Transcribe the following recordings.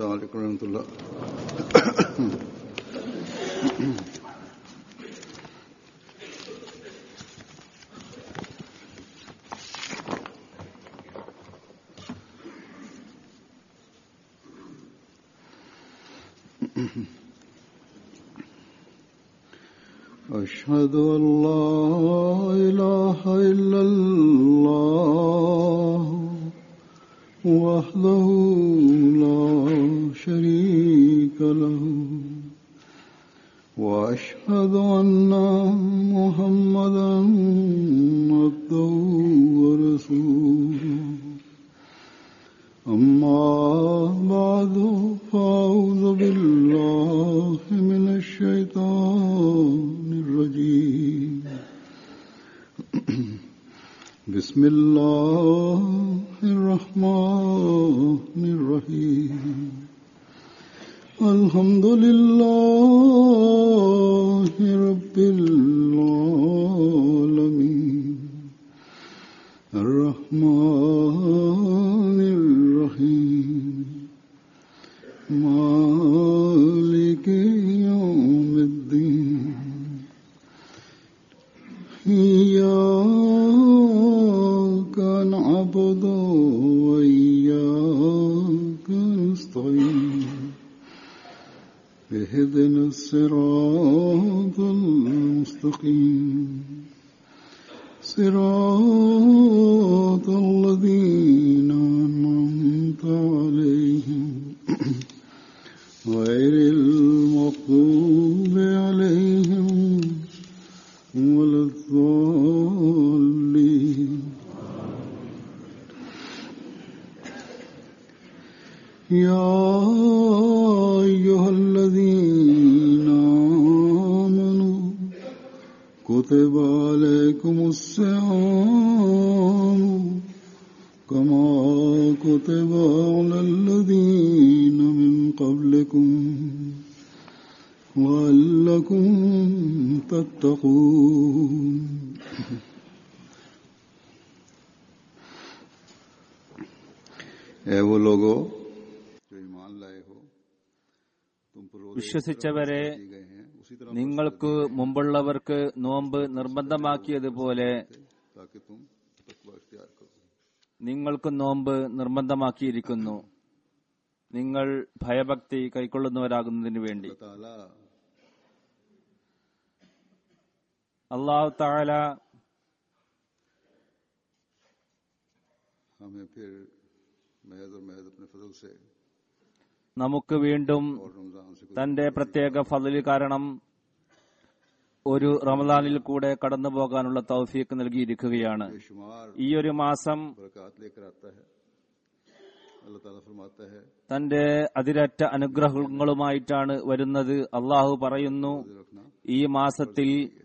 السلام عليكم ورحمة الله أشهد أن لا إله إلا الله وحده لا شريك له وأشهد أن محمدا عبده ورسوله أما بعد فأعوذ بالله من الشيطان الرجيم بسم الله الرحمن الرحيم الحمد لله رب العالمين الرحمن الرحيم مالك يوم الدين إياك نعبد وإياك نستعين اهدنا الصراط المستقيم صراط الذين أنعمت عليهم غير المغضوب عليهم ولا الضالين يا أيها الذين آمنوا كتب عليكم الصيام كما كتب على الذين من قبلكم لعلكم تتقون اے وہ لوگو جو ایمان لائے ہو تم پر روزے വിശ്വസിച്ചവരെ دی گئے ہیں اسی طرح നിങ്ങൾക്ക് മുമ്പുള്ളവർക്ക് നോമ്പ് നിർബന്ധമാക്കിയതുപോലെ تاکہ تم تقوی اختیار کرو നിങ്ങൾക്ക് നോമ്പ് നിർബന്ധമാക്കിയിരിക്കുന്നു നിങ്ങൾ ഭയഭക്തി കൈക്കൊള്ളുന്നവരാകുന്നതിന് വേണ്ടി اللہ تعالی അള്ളാഹു താല ہمیں پھر محض اور محض اپنے فضل سے നമുക്ക് വീണ്ടും اور رمضان سے گزر തന്റെ പ്രത്യേക ഫضല് കാരണം ഒരു റമദാനിൽ കൂടെ കടന്നു പോകാനുള്ള തൗഫീക്ക് നൽകിയിരിക്കുകയാണ് بے شمار ഈ ഒരു മാസം برکات لے کر آتا ہے اللہ تعالیٰ فرماتا ہے തന്റെ അതിരറ്റ അനുഗ്രഹങ്ങളുമായിട്ടാണ് വരുന്നത് അള്ളാഹു പറയുന്നു روزے رکھنا ഈ മാസത്തിൽ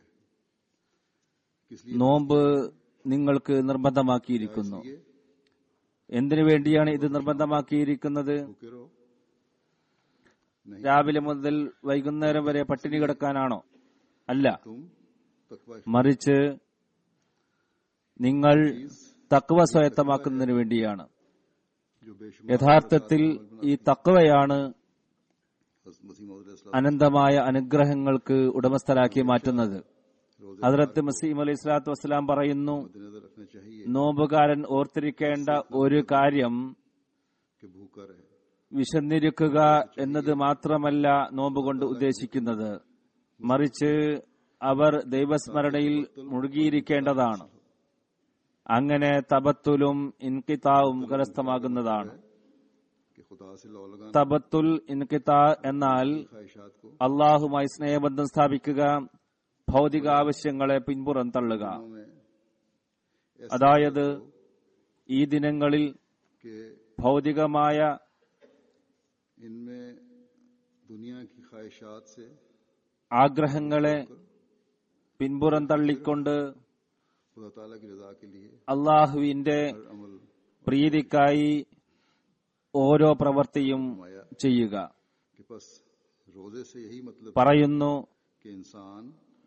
کس لیے നോമ്പ് നിങ്ങൾക്ക് നിർബന്ധമാക്കിയിരിക്കുന്നു یہ എന്തിനു വേണ്ടിയാണ് ഇത് നിർബന്ധമാക്കിയിരിക്കുന്നത് بھوکے رہو نہیں രാവിലെ മുതൽ വൈകുന്നേരം വരെ പട്ടിണി കിടക്കാനാണോ അല്ല تم تقوی മറിച്ച് നിങ്ങൾ തക്വ സ്വായത്തമാക്കുന്നതിന് വേണ്ടിയാണ് جو بے شمار യഥാർത്ഥത്തിൽ ഈ തക്വയാണ് حضرت مسیح موعود علیہ السلام അനന്തമായ അനുഗ്രഹങ്ങൾക്ക് ഉടമസ്ഥരാക്കി മാറ്റുന്നത് روزے ഹദ്രത്ത് മസീം അലൈഹി സ്വലാത്തു വസ്സലാം പറയുന്നു مد نظر رکھنا چاہیے നോമ്പുകാരൻ ഓർത്തിരിക്കേണ്ട ഒരു കാര്യം کہ بھوکا رہے വിശന്നിരിക്കുക എന്നത് മാത്രമല്ല നോമ്പ് കൊണ്ട് ഉദ്ദേശിക്കുന്നത് മറിച്ച് അവർ ദൈവസ്മരണയിൽ മുഴുകിയിരിക്കേണ്ടതാണ് അങ്ങനെ തബത്തുലും ഇൻകിതാവും കരസ്ഥമാകുന്നതാണ് کہ خدا سے لو لگانا തബത്തുൽ ഇൻകിതാ എന്നാൽ خواہشات کو അള്ളാഹുമായി സ്നേഹബന്ധം സ്ഥാപിക്കുക ഭൗതിക ആവശ്യങ്ങളെ പിൻപുറം തള്ളുക دنوں میں അതായത് ഈ ദിനങ്ങളിൽ کہ ഭൗതികമായ ان میں دنیا کی خواہشات سے ആഗ്രഹങ്ങളെ പിൻപുറം തള്ളിക്കൊണ്ട് خدا تعالیٰ کی رضا کے لیے അള്ളാഹുവിന്റെ ہر عمل പ്രീതിക്കായി ഓരോ പ്രവൃത്തിയും ചെയ്യുക کہ بس روزے سے یہی مطلب പറയുന്നു کہ انسان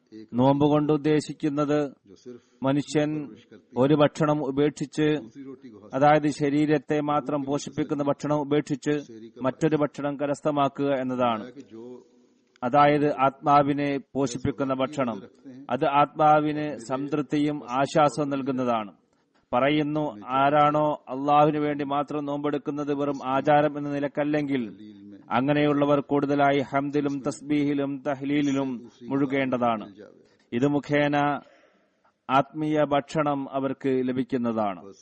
एक നോമ്പ് കൊണ്ട് ഉദ്ദേശിക്കുന്നത് जो सिर्फ മനുഷ്യൻ ഒരു ഭക്ഷണം ഉപേക്ഷിച്ച് दूसरी रोटी को हासिल അതായത് ശരീരത്തെ മാത്രം പോഷിപ്പിക്കുന്ന ഭക്ഷണം ഉപേക്ഷിച്ച് മറ്റൊരു ഭക്ഷണം കരസ്ഥമാക്കുക എന്നതാണ് है कि जो അതായത് ആത്മാവിനെ പോഷിപ്പിക്കുന്ന ഭക്ഷണം അത് ആത്മാവിന് സംതൃപ്തിയും ആശ്വാസവും നൽകുന്നതാണ് പറയുന്നു ആരാണോ അള്ളാഹുവിന് വേണ്ടി മാത്രം നോമ്പെടുക്കുന്നത് വെറും ആചാരം എന്ന നിലക്കല്ലെങ്കിൽ दलील में അങ്ങനെയുള്ളവർ കൂടുതലായി ഹംദിലും തസ്ബീഹിലും തഹ്ലീലിലും മുഴുകേണ്ടതാണ് जावे ഇത് മുഖേന ആത്മീയ ഭക്ഷണം അവർക്ക് ലഭിക്കുന്നതാണ് बस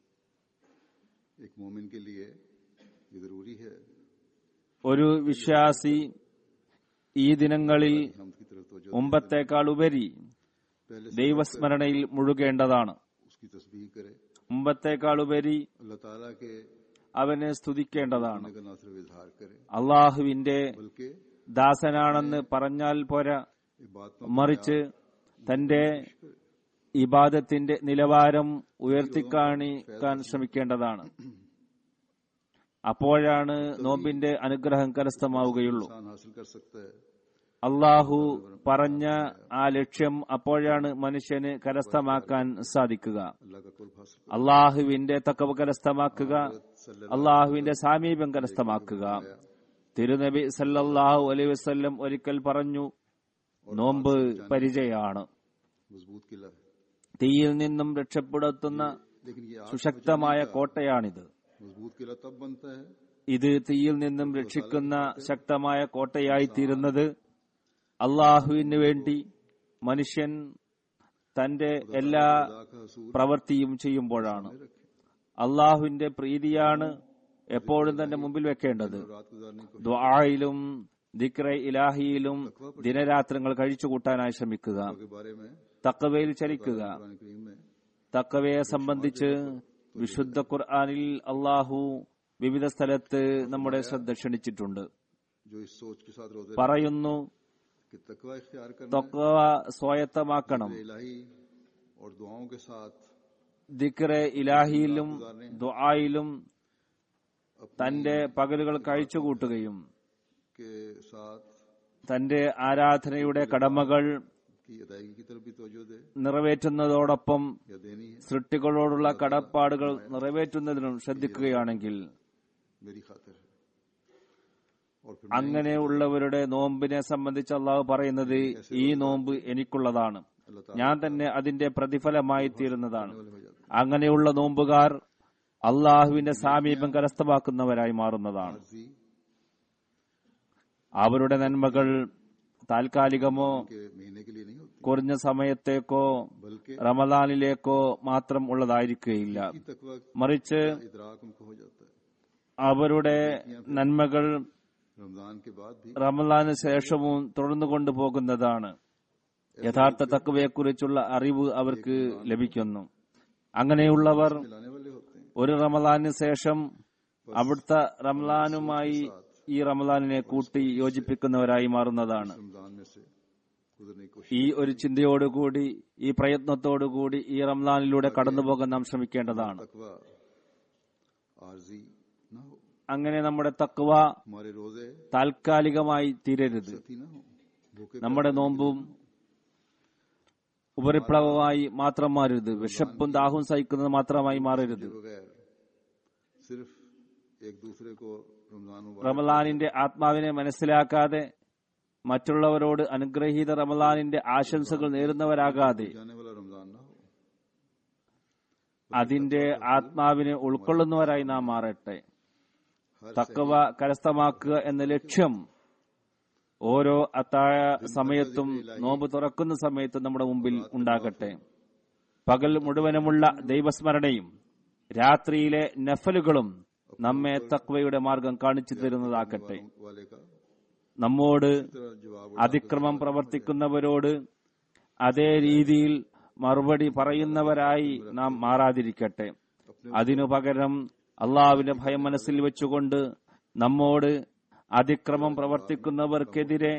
एक मोमिन के लिए ये जरूरी है ഒരു വിശ്വാസി ഈ ദിനങ്ങളിൽ हम की तरफ तो മുമ്പത്തേക്കാൾ ഉപരി पहले से ദൈവസ്മരണയിൽ മുഴുകേണ്ടതാണ് उसकी तस्बीह करे മുമ്പത്തേക്കാൾ ഉപരി अल्लाह ताला के അവനെ സ്തുതിക്കേണ്ടതാണ് होने का ना सिर्फ इजहार करे അള്ളാഹുവിന്റെ बल्कि ദാസനാണെന്ന് പറഞ്ഞാൽ പോരാ बातों മറിച്ച് തന്റെ ഇബാദത്തിന്റെ നിലവാരം ഉയർത്തിക്കാണിക്കാൻ ശ്രമിക്കേണ്ടതാണ് അപ്പോഴാണ് നോമ്പിന്റെ അനുഗ്രഹം കരസ്ഥമാവുകയുള്ളൂ इंसान हासिल कर सकता है അള്ളാഹു പറഞ്ഞ ആ ലക്ഷ്യം അപ്പോഴാണ് മനുഷ്യന് കരസ്ഥമാക്കാൻ സാധിക്കുക अल्लाह का कुर्ब हासिल അള്ളാഹുവിന്റെ തക്കവ കരസ്ഥമാക്കുക അള്ളാഹുവിന്റെ സാമീപ്യം കരസ്ഥമാക്കുക തിരുനബി സല്ലല്ലാഹു അലൈഹി വസല്ലം ഒരിക്കൽ പറഞ്ഞു നോമ്പ് പരിചയാണ് मजबूत किला है തീയിൽ നിന്നും രക്ഷപ്പെടുത്തുന്ന लेकिन ये आग സുശക്തമായ കോട്ടയാണിത് मजबूत किला तब बनता है ഇത് തീയിൽ നിന്നും രക്ഷിക്കുന്ന ശക്തമായ കോട്ടയായി തീരുന്നത് അള്ളാഹുവിന് വേണ്ടി മനുഷ്യൻ തന്റെ എല്ലാ खुदा का हसूल പ്രവൃത്തിയും ചെയ്യുമ്പോഴാണ് അള്ളാഹുവിന്റെ പ്രീതിയാണ് എപ്പോഴും തന്റെ മുമ്പിൽ വെക്കേണ്ടത് रात गुजारने को ദ്വായിലും ദിക്ര ഇലാഹിയിലും ദിനരാത്രങ്ങൾ കഴിച്ചുകൂട്ടാനായി ശ്രമിക്കുക के बारे में തക്കവയിൽ ചലിക്കുക कुरान करीम में തക്കവയെ സംബന്ധിച്ച് വിശുദ്ധ ഖുർആാനിൽ അള്ളാഹു വിവിധ സ്ഥലത്ത് നമ്മുടെ ശ്രദ്ധ ക്ഷണിച്ചിട്ടുണ്ട് जो इस सोच के साथ रोजे പറയുന്നു कि तकवा इख्तियार करना തക്കവ സ്വായത്തമാക്കണം इलाही और दुआओं के साथ ദിക്ര ഇലാഹിയിലും ദുആയിലും തന്റെ പകലുകൾ കഴിച്ചുകൂട്ടുകയും के साथ തന്റെ ആരാധനയുടെ കടമകൾ की अदायगी की तरफ भी तवज्जो दे നിറവേറ്റുന്നതോടൊപ്പം या देनी है സൃഷ്ടികളോടുള്ള കടപ്പാടുകൾ നിറവേറ്റുന്നതിനും ശ്രദ്ധിക്കുകയാണെങ്കിൽ मेरी खातिर है और फिर അങ്ങനെയുള്ളവരുടെ നോമ്പിനെ സംബന്ധിച്ച് അള്ളാഹു പറയുന്നത് ഈ നോമ്പ് എനിക്കുള്ളതാണ് अल्लाह ഞാൻ തന്നെ അതിന്റെ പ്രതിഫലമായി തീരുന്നതാണ് ताला हो जाता അങ്ങനെയുള്ള നോമ്പുകാർ അള്ളാഹുവിന്റെ സാമീപ്യം കരസ്ഥമാക്കുന്നവരായി മാറുന്നതാണ് है आरजी അവരുടെ നന്മകൾ താൽക്കാലികമോ के महीने के लिए नहीं होती കുറഞ്ഞ സമയത്തേക്കോ बल्कि റമദാനിലേക്കോ മാത്രം ഉള്ളതായിരിക്കുകയില്ല की तकवा മറിച്ച് इदराक उनको हो जाता है അവരുടെ നന്മകൾ रमजान के बाद भी റമദാന് ശേഷവും തുടർന്നു കൊണ്ടുപോകുന്നതാണ് യഥാർത്ഥ തക്കവയെക്കുറിച്ചുള്ള അറിവ് അവർക്ക് ലഭിക്കുന്നു അങ്ങനെയുള്ളവർ मिलाने वाले होते हैं ഒരു റമദാനിന് ശേഷം അവിടുത്തെ റമദാനുമായി ഈ റമദാനിനെ കൂട്ടി യോജിപ്പിക്കുന്നവരായി മാറുന്നതാണ് रमजान में से गुजरने की कोशिश ഈ ഒരു ചിന്തയോടുകൂടി ഈ പ്രയത്നത്തോടുകൂടി ഈ റംലാനിലൂടെ കടന്നുപോകാൻ നാം ശ്രമിക്കേണ്ടതാണ് तकवा आरजी ना हो അങ്ങനെ നമ്മുടെ തക്വ हमारे रोजे താൽക്കാലികമായി തീരരുത് सती ना हो भूखे നമ്മുടെ നോമ്പും ഉപരിപ്ലവമായി മാത്രം മാറരുത് വിശപ്പും ദാഹവും സഹിക്കുന്നത് മാത്രമായി മാറരുത് के बगैर सिर्फ एक दूसरे को रमजान मुबारक റമലാനിന്റെ ആത്മാവിനെ മനസ്സിലാക്കാതെ മറ്റുള്ളവരോട് അനുഗ്രഹീത റമലാനിന്റെ ആശംസകൾ നേരുന്നവരാകാതെ जाने वाला रमजान ना हो അതിന്റെ ആത്മാവിനെ ഉൾക്കൊള്ളുന്നവരായി നാം മാറട്ടെ हर തക്കവ കരസ്ഥമാക്കുക എന്ന ലക്ഷ്യം ഓരോ അത്താഴ സമയത്തും നോമ്പ് തുറക്കുന്ന സമയത്തും നമ്മുടെ മുമ്പിൽ ഉണ്ടാകട്ടെ പകൽ മുഴുവനുമുള്ള ദൈവസ്മരണയും രാത്രിയിലെ നഫലുകളും നമ്മെ തക്വയുടെ മാർഗം കാണിച്ചു തരുന്നതാക്കട്ടെ वाले का നമ്മോട് तरह जवाब അതിക്രമം പ്രവർത്തിക്കുന്നവരോട് അതേ രീതിയിൽ മറുപടി പറയുന്നവരായി നാം മാറാതിരിക്കട്ടെ അതിനു പകരം അള്ളാവിന്റെ ഭയം മനസ്സിൽ വെച്ചുകൊണ്ട് നമ്മോട് അതിക്രമം പ്രവർത്തിക്കുന്നവർക്കെതിരെ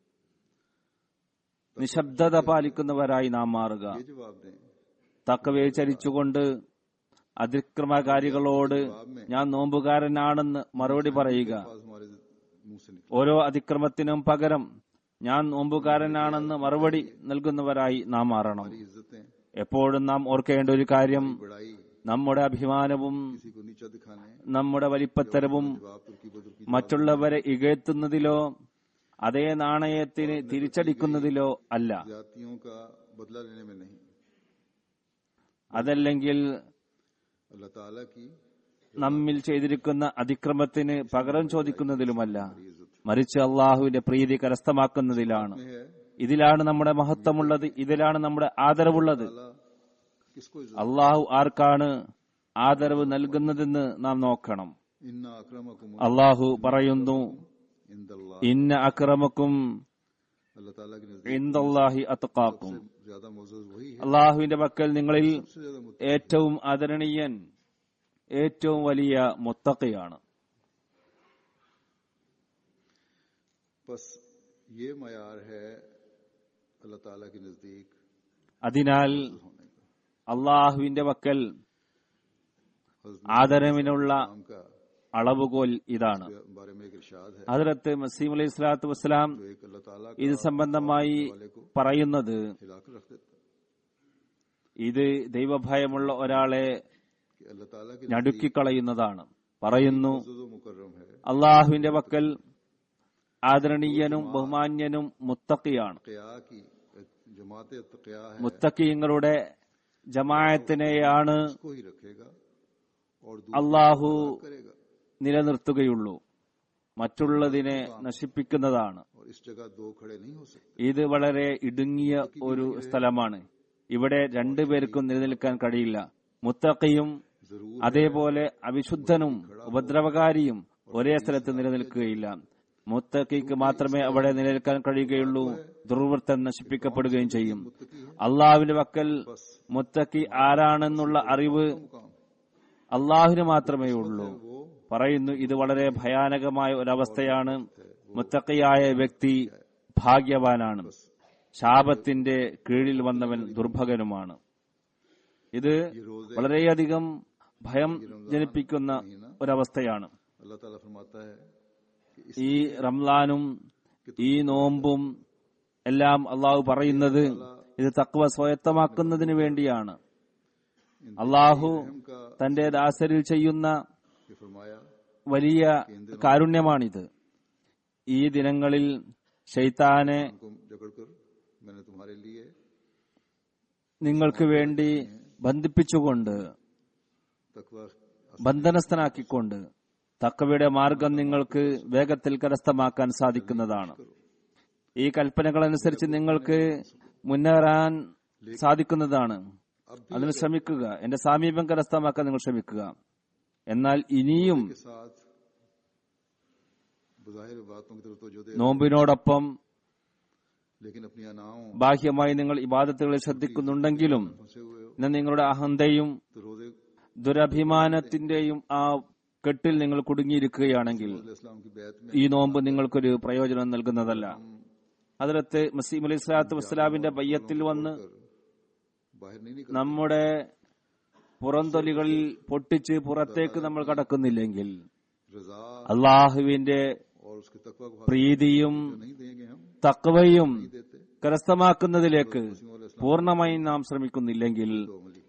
നിശബ്ദത പാലിക്കുന്നവരായി നാം മാറുക ये जवाब दें തക്കവയെ ചരിച്ചുകൊണ്ട് അതിക്രമകാരികളോട് ഞാൻ നോമ്പുകാരനാണെന്ന് മറുപടി പറയുക पास हमारे मुंह से निकले ഓരോ അതിക്രമത്തിനും പകരം ഞാൻ നോമ്പുകാരനാണെന്ന് മറുപടി നൽകുന്നവരായി നാം മാറണം हमारी इज्जतें എപ്പോഴും നാം ഓർക്കേണ്ട ഒരു കാര്യം बड़ाई നമ്മുടെ അഭിമാനവും किसी को नीचा दिखाने നമ്മുടെ വലിപ്പത്തരവും जवाब तुर्की बदर की മറ്റുള്ളവരെ ഇകഴ്ത്തുന്നതിലോ അതേ നാണയത്തിന് തിരിച്ചടിക്കുന്നതിലോ അല്ല जातियों का बदला लेने में नहीं അതല്ലെങ്കിൽ अल्लाह ताला की നമ്മിൽ ചെയ്തിരിക്കുന്ന അതിക്രമത്തിന് പകരം ചോദിക്കുന്നതിലുമല്ല इज्जत മറിച്ച് അള്ളാഹുവിന്റെ പ്രീതി കരസ്ഥമാക്കുന്നതിലാണ് में है ഇതിലാണ് നമ്മുടെ മഹത്വമുള്ളത് ഇതിലാണ് നമ്മുടെ ആദരവുള്ളത് ताला किसको इज्जत അള്ളാഹു ആർക്കാണ് ആദരവ് നൽകുന്നതെന്ന് നാം നോക്കണം इन्ना अक्रमकुम അള്ളാഹു പറയുന്നു इंदल्लाह ഇന്ന അക്രമക്കും अल्लाह ताला के नजदीक ഇന്ദല്ലാഹി അത്കാക്കും ज्यादा मोजज वही है അള്ളാഹുവിന്റെ പക്കൽ നിങ്ങളിൽ सबसे ज्यादा मुत- ഏറ്റവും ആദരണീയൻ ഏറ്റവും വലിയ മുത്തക്കയാണ് बस ये मयार है अल्लाह ताला के नजदीक അതിനാൽ होने का അള്ളാഹുവിന്റെ പക്കൽ हजरत ആദരവിനുള്ള नाम का അളവുകോൽ ഇതാണ് बारे में एक इरशाद है ഹജറത്ത് മസീം അലൈഹി സ്വലാത്തു വസ്സലാം जो एक अल्लाह ताला ഇത് का സംബന്ധമായി वाले को പറയുന്നത് हिलाकर रख देता है ഇത് ദൈവഭയമുള്ള ഒരാളെ कि अल्लाह ताला के ഞടുക്കിക്കളയുന്നതാണ് പറയുന്നു नजदो मुकर्रम है അള്ളാഹുവിന്റെ പക്കൽ ആദരണീയനും ബഹുമാന്യനും മുത്തക്കിയാണ് क़या की जमात तक़या है മുത്തക്കിയങ്ങളുടെ ജമായത്തിനെയാണ് उसको ही रखेगा और അള്ളാഹു दूसरा करेगा നിലനിർത്തുകയുള്ളൂ മറ്റുള്ളതിനെ നശിപ്പിക്കുന്നതാണ് और इस जगह दो खड़े नहीं हो सकते ഇത് വളരെ ഇടുങ്ങിയ ഒരു സ്ഥലമാണ് ഇവിടെ രണ്ടുപേർക്കും നിലനിൽക്കാൻ കഴിയില്ല മുത്തക്കിയും जरूर അതേപോലെ അവിശുദ്ധനും ഉപദ്രവകാരിയും ഒരേ സ്ഥലത്ത് നിലനിൽക്കുകയില്ല മുത്തക്കിക്ക് മാത്രമേ അവിടെ നിലനിൽക്കാൻ കഴിയുകയുള്ളൂ ദുർവൃത്തൻ നശിപ്പിക്കപ്പെടുകയും ചെയ്യും അള്ളാഹുവിന്റെ പക്കൽ മുത്തക്കി ആരാണെന്നുള്ള അറിവ് मुकाम അള്ളാഹുവിന് മാത്രമേ ഉള്ളൂ वो പറയുന്നു ഇത് വളരെ ഭയാനകമായ ഒരവസ്ഥയാണ് മുത്തക്കിയായ വ്യക്തി ഭാഗ്യവാനാണ് ശാപത്തിന്റെ കീഴിൽ വന്നവൻ ദുർഭകനുമാണ് ഇത് വളരെയധികം ഭയം ജനിപ്പിക്കുന്ന ഒരവസ്ഥയാണ് अल्लाह ताला फरमाता है कि इस ഈ റംലാനും ഈ നോമ്പും എല്ലാം അള്ളാഹു പറയുന്നത് ഇത് തക്വ സ്വായത്തമാക്കുന്നതിന് വേണ്ടിയാണ് അള്ളാഹു का തന്റെ ദാസരിൽ ചെയ്യുന്ന ये फरमाया വലിയ കാരുണ്യമാണിത് ഈ ദിനങ്ങളിൽ ഷെയ്ത്താനെ उनको जकड़कर मैंने तुम्हारे लिए നിങ്ങൾക്ക് വേണ്ടി ബന്ധിപ്പിച്ചുകൊണ്ട് तकवा ബന്ധനസ്ഥനാക്കിക്കൊണ്ട് തക്കവയുടെ മാർഗം നിങ്ങൾക്ക് വേഗത്തിൽ കരസ്ഥമാക്കാൻ സാധിക്കുന്നതാണ് ഈ കൽപ്പനകളനുസരിച്ച് നിങ്ങൾക്ക് മുന്നേറാൻ സാധിക്കുന്നതാണ് അതിന് ശ്രമിക്കുക എന്റെ സാമീപ്യം കരസ്ഥമാക്കാൻ നിങ്ങൾ ശ്രമിക്കുക എന്നാൽ ഇനിയും के साथ बज़ाहिर बातों की तरफ तो दे നോമ്പിനോടൊപ്പം लेकिन अपनी अनाओं ബാഹ്യമായി നിങ്ങൾ ഇബാദത്തുകളിൽ ശ്രദ്ധിക്കുന്നുണ്ടെങ്കിലും फंसे हुए हो ഇന്ന് നിങ്ങളുടെ അഹന്തയും तो रोजे ദുരഭിമാനത്തിന്റെയും ആ കെട്ടിൽ നിങ്ങൾ കുടുങ്ങിയിരിക്കുകയാണെങ്കിൽ इस्लाम की बैत में ഈ നോമ്പ് നിങ്ങൾക്കൊരു പ്രയോജനം നൽകുന്നതല്ല അതിലത്ത് മസീം അലൈഹി സ്വലാത്തു വസ്സലാമിന്റെ ബയ്യത്തിൽ വന്ന് बाहर नहीं निकल നമ്മുടെ പുറംതൊലികളിൽ പൊട്ടിച്ച് പുറത്തേക്ക് നമ്മൾ കടക്കുന്നില്ലെങ്കിൽ रजा അള്ളാഹുവിന്റെ और उसके तकवा को हासिल പ്രീതിയും नहीं देंगे हम തക്വയും देते കരസ്ഥമാക്കുന്നതിലേക്ക് പൂർണ്ണമായും നാം ശ്രമിക്കുന്നില്ലെങ്കിൽ तो अमली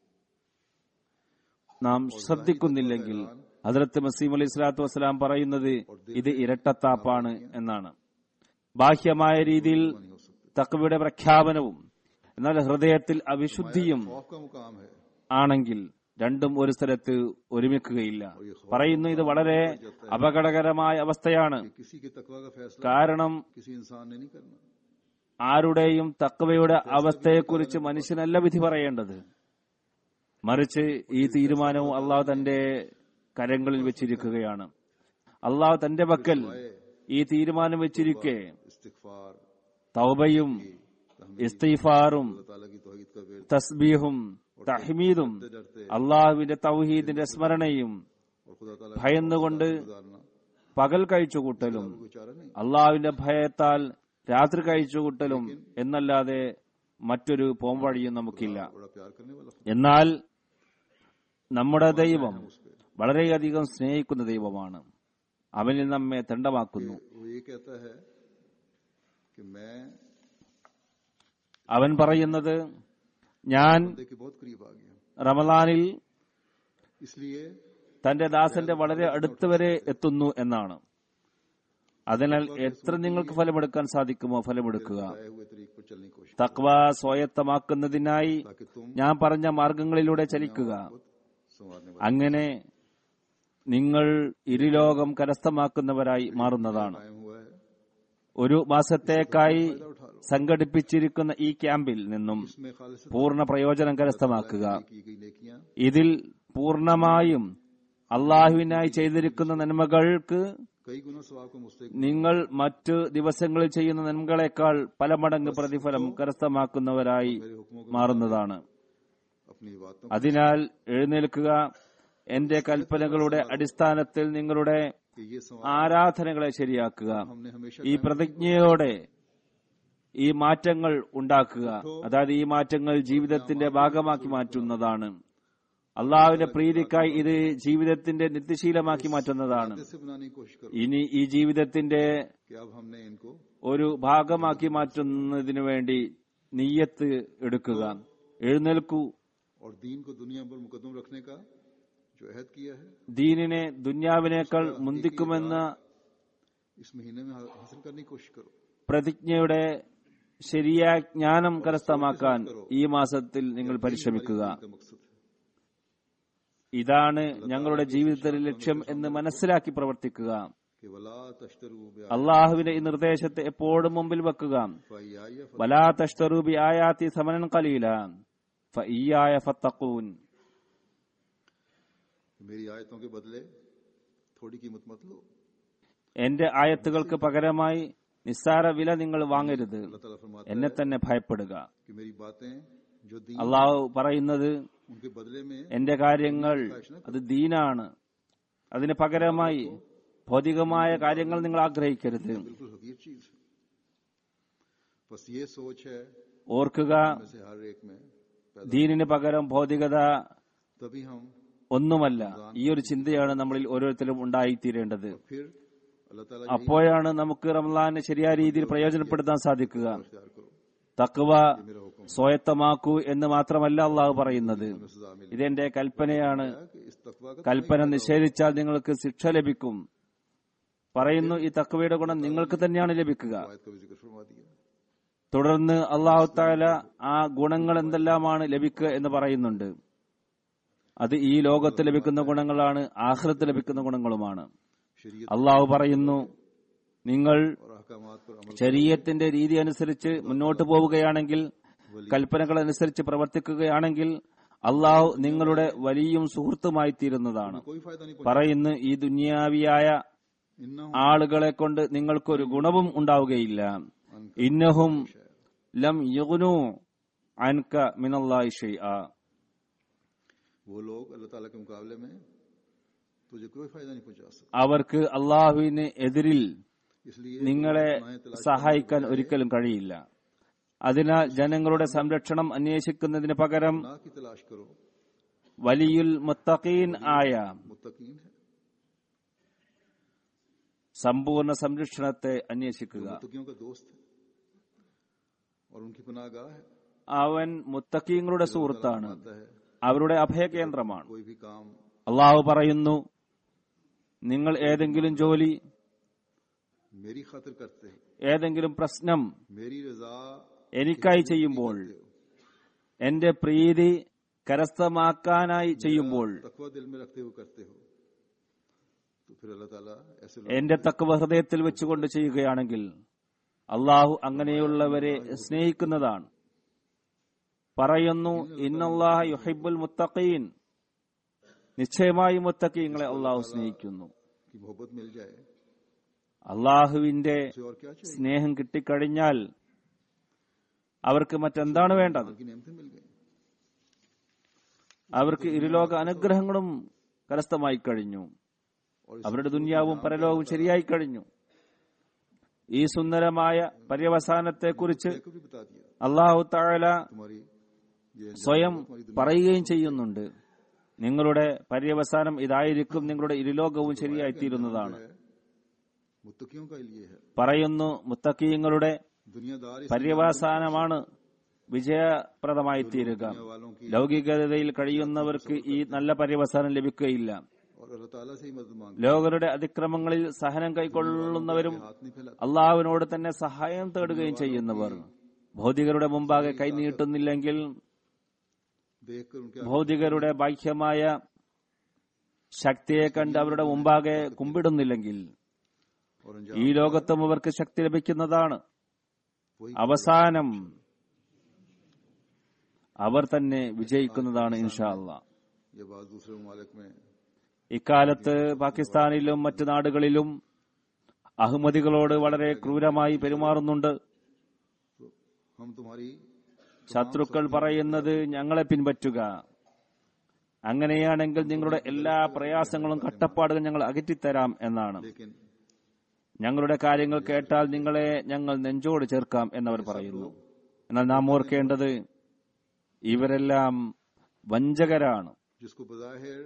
നാം ശ്രദ്ധിക്കുന്നില്ലെങ്കിൽ ഹജറത്ത് മസീം അലൈഹി സ്വലാത്തു വസ്സലാം പറയുന്നത് ഇത് ഇരട്ടത്താപ്പാണ് എന്നാണ് ബാഹ്യമായ രീതിയിൽ नहीं हो सकते തക്വയുടെ പ്രഖ്യാപനവും എന്നാൽ ഹൃദയത്തിൽ അവിശുദ്ധിയും खौफ का मुकाम है ആണെങ്കിൽ രണ്ടും ഒരു സ്ഥലത്ത് ഒരുമിക്കുകയില്ല പറയുന്നു ഇത് വളരെ അപകടകരമായ അവസ്ഥയാണ് कि किसी के तकवा का फैसला കാരണം किसी इंसान ने नहीं करना ആരുടെയും തക്കവയുടെ അവസ്ഥയെക്കുറിച്ച് മനുഷ്യനല്ല വിധി പറയേണ്ടത് മറിച്ച് ഈ തീരുമാനവും അള്ളാഹു തന്റെ കരങ്ങളിൽ വെച്ചിരിക്കുകയാണ് അള്ളാഹു തന്റെ പക്കൽ ഈ തീരുമാനം വെച്ചിരിക്കെ इस्तिगफार തൗബയും ഇസ്തീഫാറും अल्लाह ताला की तौहीद का वेद തസ്ബീഹും തഹ്മീദും डरते അള്ളാഹുവിന്റെ തൗഹീദിന്റെ സ്മരണയും और खुदा ताला ഭയന്നുകൊണ്ട് गुजारना പകൽ കഴിച്ചുകൂട്ടലും कोई चारा नहीं അള്ളാഹുവിന്റെ ഭയത്താൽ രാത്രി കഴിച്ചുകൂട്ടലും എന്നല്ലാതെ മറ്റൊരു പോംവഴിയും നമുക്കില്ല बड़ा प्यार करने वाला खुदा എന്നാൽ നമ്മുടെ ദൈവം വളരെയധികം സ്നേഹിക്കുന്ന ദൈവമാണ് അവനിൽ നമ്മെ തെണ്ടമാക്കുന്നു वो ये कहता है कि मैं അവൻ പറയുന്നത് ഞാൻ बंदे के बहुत करीब आ गया റമദാനിൽ इसलिए തന്റെ ദാസന്റെ വളരെ അടുത്ത് വരെ എത്തുന്നു എന്നാണ് അതിനാൽ എത്ര നിങ്ങൾക്ക് ഫലമെടുക്കാൻ സാധിക്കുമോ ഫലമെടുക്കുക आए हुए तरीक पर चलने की कोशिश തക്വ സ്വായത്തമാക്കുന്നതിനായി ताकि तुम ഞാൻ പറഞ്ഞ മാർഗങ്ങളിലൂടെ ചലിക്കുക खुद संवारने वाले അങ്ങനെ നിങ്ങൾ ഇരുലോകം കരസ്ഥമാക്കുന്നവരായി മാറുന്നതാണ് कायम हुआ है ഒരു മാസത്തേക്കായി സംഘടിപ്പിച്ചിരിക്കുന്ന ഈ ക്യാമ്പിൽ നിന്നും इसमें खालिस പൂർണ്ണ പ്രയോജനം കരസ്ഥമാക്കുക की गई नेकियां ഇതിൽ പൂർണ്ണമായും അള്ളാഹുവിനായി ചെയ്തിരിക്കുന്ന നന്മകൾക്ക് कई गुना सवाब को मुस्तक നിങ്ങൾ മറ്റു ദിവസങ്ങളിൽ ചെയ്യുന്ന നന്മകളെക്കാൾ പല മടങ്ങ് പ്രതിഫലം കരസ്ഥമാക്കുന്നവരായി मेरे हुक्मों को മാറുന്നതാണ് अपनी बातों അതിനാൽ എഴുന്നേൽക്കുക എന്റെ കൽപ്പനകളുടെ അടിസ്ഥാനത്തിൽ നിങ്ങളുടെ कि ये सवाब ആരാധനകളെ ശരിയാക്കുക हमने हमेशा ഈ പ്രതിജ്ഞയോടെ ഈ മാറ്റങ്ങൾ ഉണ്ടാക്കുക അതായത് ഈ മാറ്റങ്ങൾ ജീവിതത്തിന്റെ ഭാഗമാക്കി മാറ്റുന്നതാണ് അള്ളാഹുവിന്റെ പ്രീതിക്കായി ഇത് ജീവിതത്തിന്റെ നിത്യശീലമാക്കി മാറ്റുന്നതാണ് से बनाने की कोशिश करो ഇനി ഈ ജീവിതത്തിന്റെ कि अब हमने इनको ഒരു ഭാഗമാക്കി മാറ്റുന്നതിനു വേണ്ടി നീയത്ത് എടുക്കുക എഴുന്നേൽക്കൂ और दीन को दुनिया पर मुकदम रखने का जो अहद किया है ദീനിനെ ദുന്യാവിനേക്കാൾ മുന്തിക്കുമെന്ന इस महीने में हा- हासिल करने की कोशिश करो പ്രതിജ്ഞയുടെ ശരിയായ ജ്ഞാനം കരസ്ഥമാക്കാൻ ഈ മാസത്തിൽ നിങ്ങൾ പരിശ്രമിക്കുക का मकसद है ഇതാണ് ഞങ്ങളുടെ ജീവിതത്തിലെ ലക്ഷ്യം എന്ന് മനസ്സിലാക്കി പ്രവർത്തിക്കുക कि वला तश्तरू അള്ളാഹുവിന്റെ ഈ നിർദ്ദേശത്തെ എപ്പോഴും മുമ്പിൽ വെക്കുക बेआया വലാ തഷ്തറൂബി ആയാത്തി സമനൻ കലീല ഫഇയ്യായ ഫത്തഖൂൻ मेरी आयतों के बदले थोड़ी कीमत मत लो എന്റെ ആയത്തുകൾക്ക് പകരമായി നിസ്സാര വില നിങ്ങൾ വാങ്ങരുത് अल्लाह ताला फरमाता എന്നെ തന്നെ ഭയപ്പെടുക कि मेरी बातें जो दी അള്ളാഹു പറയുന്നത് उनके बदले में എന്റെ കാര്യങ്ങൾ അത് ദീനാണ് അതിന് പകരമായി ഭൗതികമായ കാര്യങ്ങൾ നിങ്ങൾ ആഗ്രഹിക്കരുത് बिल्कुल हकीर चीज है बस ये सोच है ഓർക്കുക में से हर एक में पैदा ദീനിന് പകരം ഭൗതികത तभी हम ഒന്നുമല്ല ഈ ഒരു ചിന്തയാണ് നമ്മളിൽ ഓരോരുത്തരും ഉണ്ടായിത്തീരേണ്ടത് फिर अल्लाह ताला അപ്പോഴാണ് നമുക്ക് റംലാനെ ശരിയായ രീതിയിൽ പ്രയോജനപ്പെടുത്താൻ സാധിക്കുക इख्तियार करो തക്വ मेरा हुक्म സ്വായത്തമാക്കൂ എന്ന് മാത്രമല്ല അള്ളാഹു പറയുന്നത് में सजा मिले ഇതെന്റെ കൽപ്പനയാണ് कि इस तकवा का കൽപ്പന നിഷേധിച്ചാൽ നിങ്ങൾക്ക് ശിക്ഷ ലഭിക്കും പറയുന്നു ഈ തക്വയുടെ ഗുണം നിങ്ങൾക്ക് തന്നെയാണ് ലഭിക്കുക आयत का भी जिक्र फरमा दिया തുടർന്ന് അള്ളാഹു താല ആ ഗുണങ്ങൾ എന്തെല്ലാമാണ് ലഭിക്കുക എന്ന് പറയുന്നുണ്ട് അത് ഈ ലോകത്ത് ലഭിക്കുന്ന ഗുണങ്ങളാണ് ആഹ്റത്ത് ലഭിക്കുന്ന ഗുണങ്ങളുമാണ് शरीयत അള്ളാഹു പറയുന്നു നിങ്ങൾ और अहकामात पर अमल ശരീരത്തിന്റെ രീതി അനുസരിച്ച് മുന്നോട്ട് പോവുകയാണെങ്കിൽ കൽപ്പനകൾ അനുസരിച്ച് പ്രവർത്തിക്കുകയാണെങ്കിൽ അള്ളാഹു നിങ്ങളുടെ വലിയും സുഹൃത്തുമായി തീരുന്നതാണ് कोई फायदा नहीं പറയുന്നു ഈ ദുന്യാവിയായ पहुंचा इन्ना ആളുകളെ കൊണ്ട് നിങ്ങൾക്കൊരു ഗുണവും ഉണ്ടാവുകയില്ല ഇന്നഹും ലം യുഗ്നു അൻക മിനല്ലാഹി ഷൈആ वो लोग अल्लाह ताला के मुकाबले में तुझे कोई फायदा नहीं पहुंचा सकते അവർക്ക് അള്ളാഹുവിന് എതിരിൽ इसलिए നിങ്ങളെ സഹായിക്കാൻ ഒരിക്കലും കഴിയില്ല അതിനാൽ ജനങ്ങളുടെ സംരക്ഷണം അന്വേഷിക്കുന്നതിന് പകരം गुनाह की तलाश करो വലിയുൽ മുത്തഖീൻ ആയ मुत्तकीन है സമ്പൂർണ്ണ സംരക്ഷണത്തെ അന്വേഷിക്കുക मुत्तकियों का दोस्त है और उनकी पनाहगाह है അവൻ മുത്തക്കീങ്ങളുടെ സുഹൃത്താണ് आता है അവരുടെ അഭയകേന്ദ്രമാണ് कोई भी काम അള്ളാഹു പറയുന്നു നിങ്ങൾ ഏതെങ്കിലും ജോലി मेरी खातिर करते हो ഏതെങ്കിലും പ്രശ്നം मेरी रजा എനിക്കായി ചെയ്യുമ്പോൾ എന്റെ പ്രീതി കരസ്ഥമാക്കാനായി ചെയ്യുമ്പോൾ तकवा दिल में रखते हुए करते हो तो फिर अल्लाह ताला ऐसे लोग എന്റെ തക്കവ ഹൃദയത്തിൽ വെച്ചുകൊണ്ട് ചെയ്യുകയാണെങ്കിൽ അള്ളാഹു അങ്ങനെയുള്ളവരെ സ്നേഹിക്കുന്നതാണ് പറയുന്നു ഇന്നല്ലാഹ യുഹിബുൽ മുത്തഖീൻ നിശ്ചയമായി മുത്തഖീങ്ങളെ അള്ളാഹു സ്നേഹിക്കുന്നു की मोहब्बत मिल जाए അള്ളാഹുവിന്റെ उसे और क्या चाहिए സ്നേഹം കിട്ടിക്കഴിഞ്ഞാൽ അവർക്ക് മറ്റെന്താണ് വേണ്ടത് की नेमतें मिल गई അവർക്ക് ഇരുലോക അനുഗ്രഹങ്ങളും കരസ്ഥമായി കഴിഞ്ഞു और इस അവരുടെ ദുന്യാവും പരലോകവും ശരിയായി കഴിഞ്ഞു ഈ സുന്ദരമായ പര്യവസാനത്തെക്കുറിച്ച് को भी बता दिया അള്ളാഹു താഴല तुम्हारी ये സ്വയം പറയുകയും ചെയ്യുന്നുണ്ട് നിങ്ങളുടെ പര്യവസാനം ഇതായിരിക്കും നിങ്ങളുടെ ഇരുലോകവും ശരിയായിത്തീരുന്നതാണ് मुत्तकियों का लिए है പറയുന്നു മുത്തക്കീങ്ങളുടെ दुनियादार इस പര്യവസാനമാണ് വിജയപ്രദമായി തീരുക दुनिया वालों की ലൗകികതയിൽ കഴിയുന്നവർക്ക് ഈ നല്ല പര്യവസാനം ലഭിക്കുകയില്ല और अल्लाह ताला से ही मदद मांग ലോകരുടെ അതിക്രമങ്ങളിൽ സഹനം കൈക്കൊള്ളുന്നവരും हाथ नहीं फैलाते അള്ളാഹുവിനോട് തന്നെ സഹായം തേടുകയും ചെയ്യുന്നവർ ഭൗതികരുടെ മുമ്പാകെ കൈനീട്ടുന്നില്ലെങ്കിൽ देखकर उनके ഭൗതികരുടെ ബാഹ്യമായ ശക്തിയെ കണ്ട് അവരുടെ മുമ്പാകെ കുമ്പിടുന്നില്ലെങ്കിൽ और ഈ अंजाम ലോകത്തും അവർക്ക് ശക്തി ലഭിക്കുന്നതാണ് वही അവസാനം അവർ തന്നെ വിജയിക്കുന്നതാണ് ഇൻഷാ അള്ളാ ये बात दूसरे ममालिक में ഇക്കാലത്ത് പാകിസ്ഥാനിലും മറ്റു നാടുകളിലും അഹമ്മദികളോട് വളരെ ക്രൂരമായി പെരുമാറുന്നുണ്ട് हम तुम्हारी ശത്രുക്കൾ പറയുന്നത് ഞങ്ങളെ പിൻപറ്റുക അങ്ങനെയാണെങ്കിൽ നിങ്ങളുടെ എല്ലാ പ്രയാസങ്ങളും കട്ടപ്പാടുകളും ഞങ്ങൾ അകറ്റിത്തരാം എന്നാണ് लेकिन ഞങ്ങളുടെ കാര്യങ്ങൾ കേട്ടാൽ നിങ്ങളെ ഞങ്ങൾ നെഞ്ചോട് ചേർക്കാം എന്നവർ പറയുന്നു എന്നാൽ നാം ഓർക്കേണ്ടത് ഇവരെല്ലാം വഞ്ചകരാണ് जिसको बजाहिर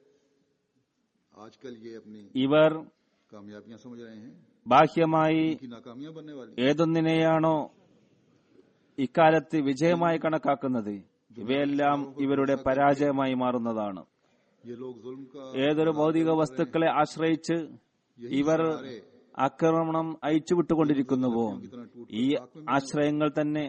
आजकल ये अपनी ഇവർ कामयाबियां समझ रहे हैं ബാഹ്യമായി कि नाकामियां बनने वाली ഏതൊന്നിനെയാണോ ഇക്കാലത്ത് വിജയമായി കണക്കാക്കുന്നത് ഇവയെല്ലാം ഇവരുടെ പരാജയമായി മാറുന്നതാണ് ये लोग जुल्म का ഏതൊരു ഭൗതിക വസ്തുക്കളെ ആശ്രയിച്ച് ഇവർ ആക്രമണം അയച്ചുവിട്ടുകൊണ്ടിരിക്കുന്നുവോ ഈ ആശ്രയങ്ങൾ തന്നെ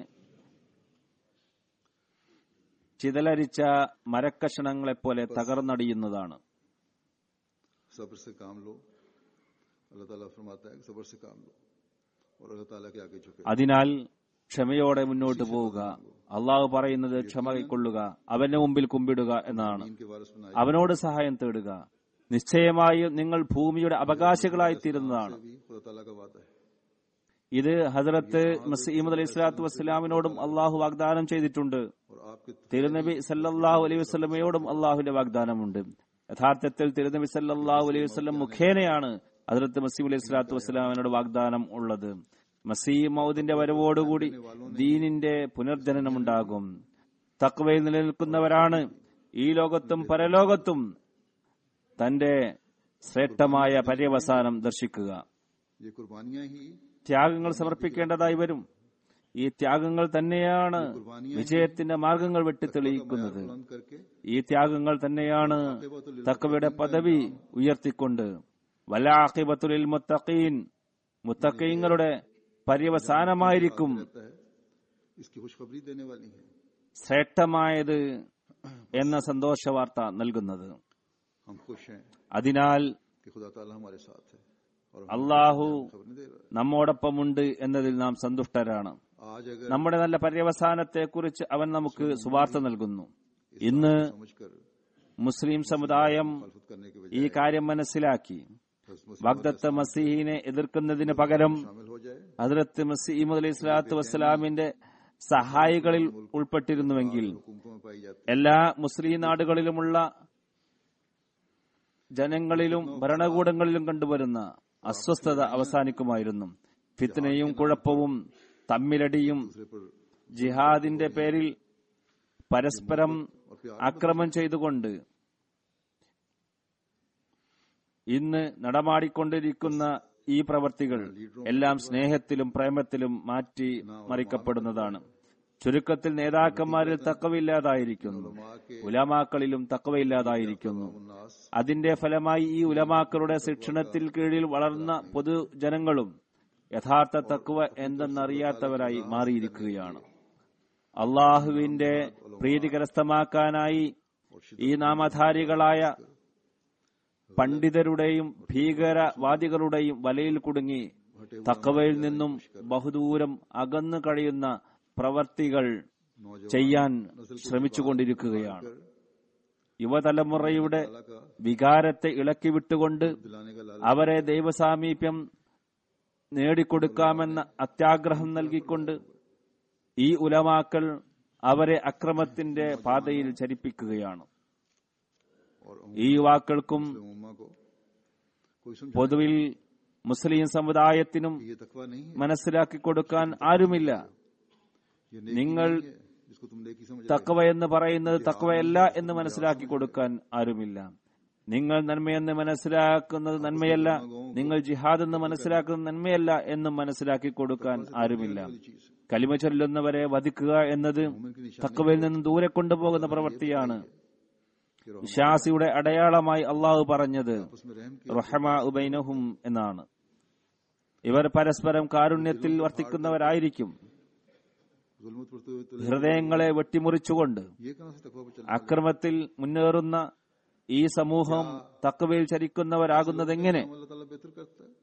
ചിതലരിച്ച മരക്കഷണങ്ങളെപ്പോലെ തകർന്നടിയുന്നതാണ് सब्र से काम लो अल्लाह ताला फरमाता है कि सब्र से काम लो और अल्लाह ताला के आगे झुके അതിനാൽ ക്ഷമയോടെ മുന്നോട്ട് പോവുക അള്ളാഹു പറയുന്നത് ക്ഷമ കൈക്കൊള്ളുക അവന്റെ മുമ്പിൽ കുമ്പിടുക എന്നാണ് इनके वारिस बनाए അവനോട് സഹായം തേടുക നിശ്ചയമായും നിങ്ങൾ ഭൂമിയുടെ അവകാശികളായി തീരുന്നതാണ് भी खुदा ताला का वादा है ഇത് ഹസരത്ത് മസീമദ് അലൈഹി സ്വലാത്തു വസ്സലാമിനോടും അള്ളാഹു വാഗ്ദാനം ചെയ്തിട്ടുണ്ട് और आपके തിരുനബി സല്ലല്ലാഹു അലൈഹി വസ്ലമയോടും അള്ളാഹുവിന്റെ വാഗ്ദാനമുണ്ട് യഥാർത്ഥത്തിൽ തിരുനബി സല്ലല്ലാഹു അലൈഹി വസ്ലം മുഖേനയാണ് ഹസരത്ത് മസീം അലൈഹി സ്വലാത്തു വസ്സലാമിനോട് വാഗ്ദാനം ഉള്ളത് മസീം മൗദിന്റെ വരവോടുകൂടി ദീനിന്റെ പുനർജനനമുണ്ടാകും തക്വയിൽ നിലനിൽക്കുന്നവരാണ് ഈ ലോകത്തും പരലോകത്തും തന്റെ ശ്രേഷ്ഠമായ പര്യവസാനം ദർശിക്കുക ये कुर्बानियां ही ത്യാഗങ്ങൾ സമർപ്പിക്കേണ്ടതായി വരും ഈ ത്യാഗങ്ങൾ തന്നെയാണ് വിജയത്തിന്റെ മാർഗങ്ങൾ വെട്ടിത്തെളിയിക്കുന്നത് बुलंद करके ഈ ത്യാഗങ്ങൾ തന്നെയാണ് തക്കവയുടെ പദവി ഉയർത്തിക്കൊണ്ട് വലാഖിബത്തുലിൽ മുത്തഖീൻ മുത്തഖീങ്ങളുടെ പര്യവസാനമായിരിക്കും रहता है इसकी खुशखबरी देने वाली है ശ്രേഷ്ഠമായത് എന്ന സന്തോഷ വാർത്ത നൽകുന്നത് हम खुश हैं അതിനാൽ कि खुदा ताला हमारे साथ है और हम അള്ളാഹു खबर नहीं दे रहा നമ്മോടൊപ്പമുണ്ട് എന്നതിൽ നാം സന്തുഷ്ടരാണ് है। आज अगर നമ്മുടെ നല്ല പര്യവസാനത്തെക്കുറിച്ച് അവൻ നമുക്ക് സുവാർത്ത നൽകുന്നു ഇന്ന് समझकर മുസ്ലിം സമുദായം मुखालफत करने के ഈ बजाय കാര്യം മനസ്സിലാക്കി हज़रत വഗ്ദത്ത് മസീഹിനെ എതിർക്കുന്നതിന് പകരം शामिल हो जाए ഹദ്രത്ത് മസീമദ് അലൈഹി സ്വലാത്തു വസ്സലാമിന്റെ സഹായികളിൽ ഉൾപ്പെട്ടിരുന്നുവെങ്കിൽ हुकूमतों में पाई जाती എല്ലാ മുസ്ലിം നാടുകളിലുമുള്ള ജനങ്ങളിലും ഭരണകൂടങ്ങളിലും കണ്ടുവരുന്ന അസ്വസ്ഥത അവസാനിക്കുമായിരുന്നു ഫിത്നയും കുഴപ്പവും തമ്മിലടിയും दूसरे पर ജിഹാദിന്റെ പേരിൽ പരസ്പരം ആക്രമം ചെയ്തുകൊണ്ട് ഇന്ന് നടമാടിക്കൊണ്ടിരിക്കുന്ന ഈ പ്രവർത്തികൾ എല്ലാം സ്നേഹത്തിലും പ്രേമത്തിലും മാറ്റി മറിക്കപ്പെടുന്നതാണ് ചുരുക്കത്തിൽ നേതാക്കന്മാരിൽ തക്കവയില്ലാതായിരിക്കുന്നു ഉലമാക്കളിലും തക്കവയില്ലാതായിരിക്കുന്നു उन्नास അതിന്റെ ഫലമായി ഈ ഉലമാക്കളുടെ ശിക്ഷണത്തിൽ കീഴിൽ വളർന്ന പൊതുജനങ്ങളും യഥാർത്ഥ തക്കുവ എന്തെന്നറിയാത്തവരായി മാറിയിരിക്കുകയാണ് അള്ളാഹുവിന്റെ പ്രീതി കരസ്ഥമാക്കാനായി ഈ നാമധാരികളായ പണ്ഡിതരുടെയും ഭീകരവാദികളുടെയും വലയിൽ കുടുങ്ങി തക്കവയിൽ നിന്നും ബഹുദൂരം അകന്നു കഴിയുന്ന പ്രവർത്തികൾ ചെയ്യാൻ ശ്രമിച്ചുകൊണ്ടിരിക്കുകയാണ് യുവതലമുറയുടെ വികാരത്തെ ഇളക്കി വിട്ടുകൊണ്ട് दिलाने का लालच അവരെ ദൈവസാമീപ്യം നേടിക്കൊടുക്കാമെന്ന അത്യാഗ്രഹം നൽകിക്കൊണ്ട് ഈ ഉലമാക്കൾ അവരെ അക്രമത്തിന്റെ പാതയിൽ ചരിപ്പിക്കുകയാണ് और ഈ യുവാക്കൾക്കും उम्मा को कोई समझ പൊതുവിൽ മുസ്ലിം സമുദായത്തിനും ये तकवा नहीं है മനസ്സിലാക്കി കൊടുക്കാൻ ആരുമില്ല ये नेकी നിങ്ങൾ नहीं है, जिसको तुम नेकी समझ रहे തക്കവ എന്ന് പറയുന്നത് തക്കവയല്ല എന്ന് മനസ്സിലാക്കി കൊടുക്കാൻ ആരുമില്ല നിങ്ങൾ നന്മയെന്ന് മനസ്സിലാക്കുന്നത് നന്മയല്ല നിങ്ങൾ ജിഹാദ് എന്ന് മനസ്സിലാക്കുന്നത് നന്മയല്ല എന്നും മനസ്സിലാക്കി കൊടുക്കാൻ ആരുമില്ല चीज കലിമ ചൊല്ലുന്നവരെ വധിക്കുക എന്നത് തക്കവയിൽ നിന്നും ദൂരെ കൊണ്ടുപോകുന്ന പ്രവൃത്തിയാണ് വിശ്വാസിയുടെ അടയാളമായി അള്ളാഹു പറഞ്ഞത് आपस में रहम की റഹമ ഉബൈനഹും എന്നാണ് ഇവർ പരസ്പരം കാരുണ്യത്തിൽ വർത്തിക്കുന്നവരായിരിക്കും जुल्मत करते हुए तो ഹൃദയങ്ങളെ വെട്ടിമുറിച്ചുകൊണ്ട് ये कहां से तकवा पर चल അക്രമത്തിൽ മുന്നേറുന്ന ഈ സമൂഹം തക്കവയിൽ ചരിക്കുന്നവരാകുന്നതെങ്ങനെ अल्लाह ताला बेहतर करता है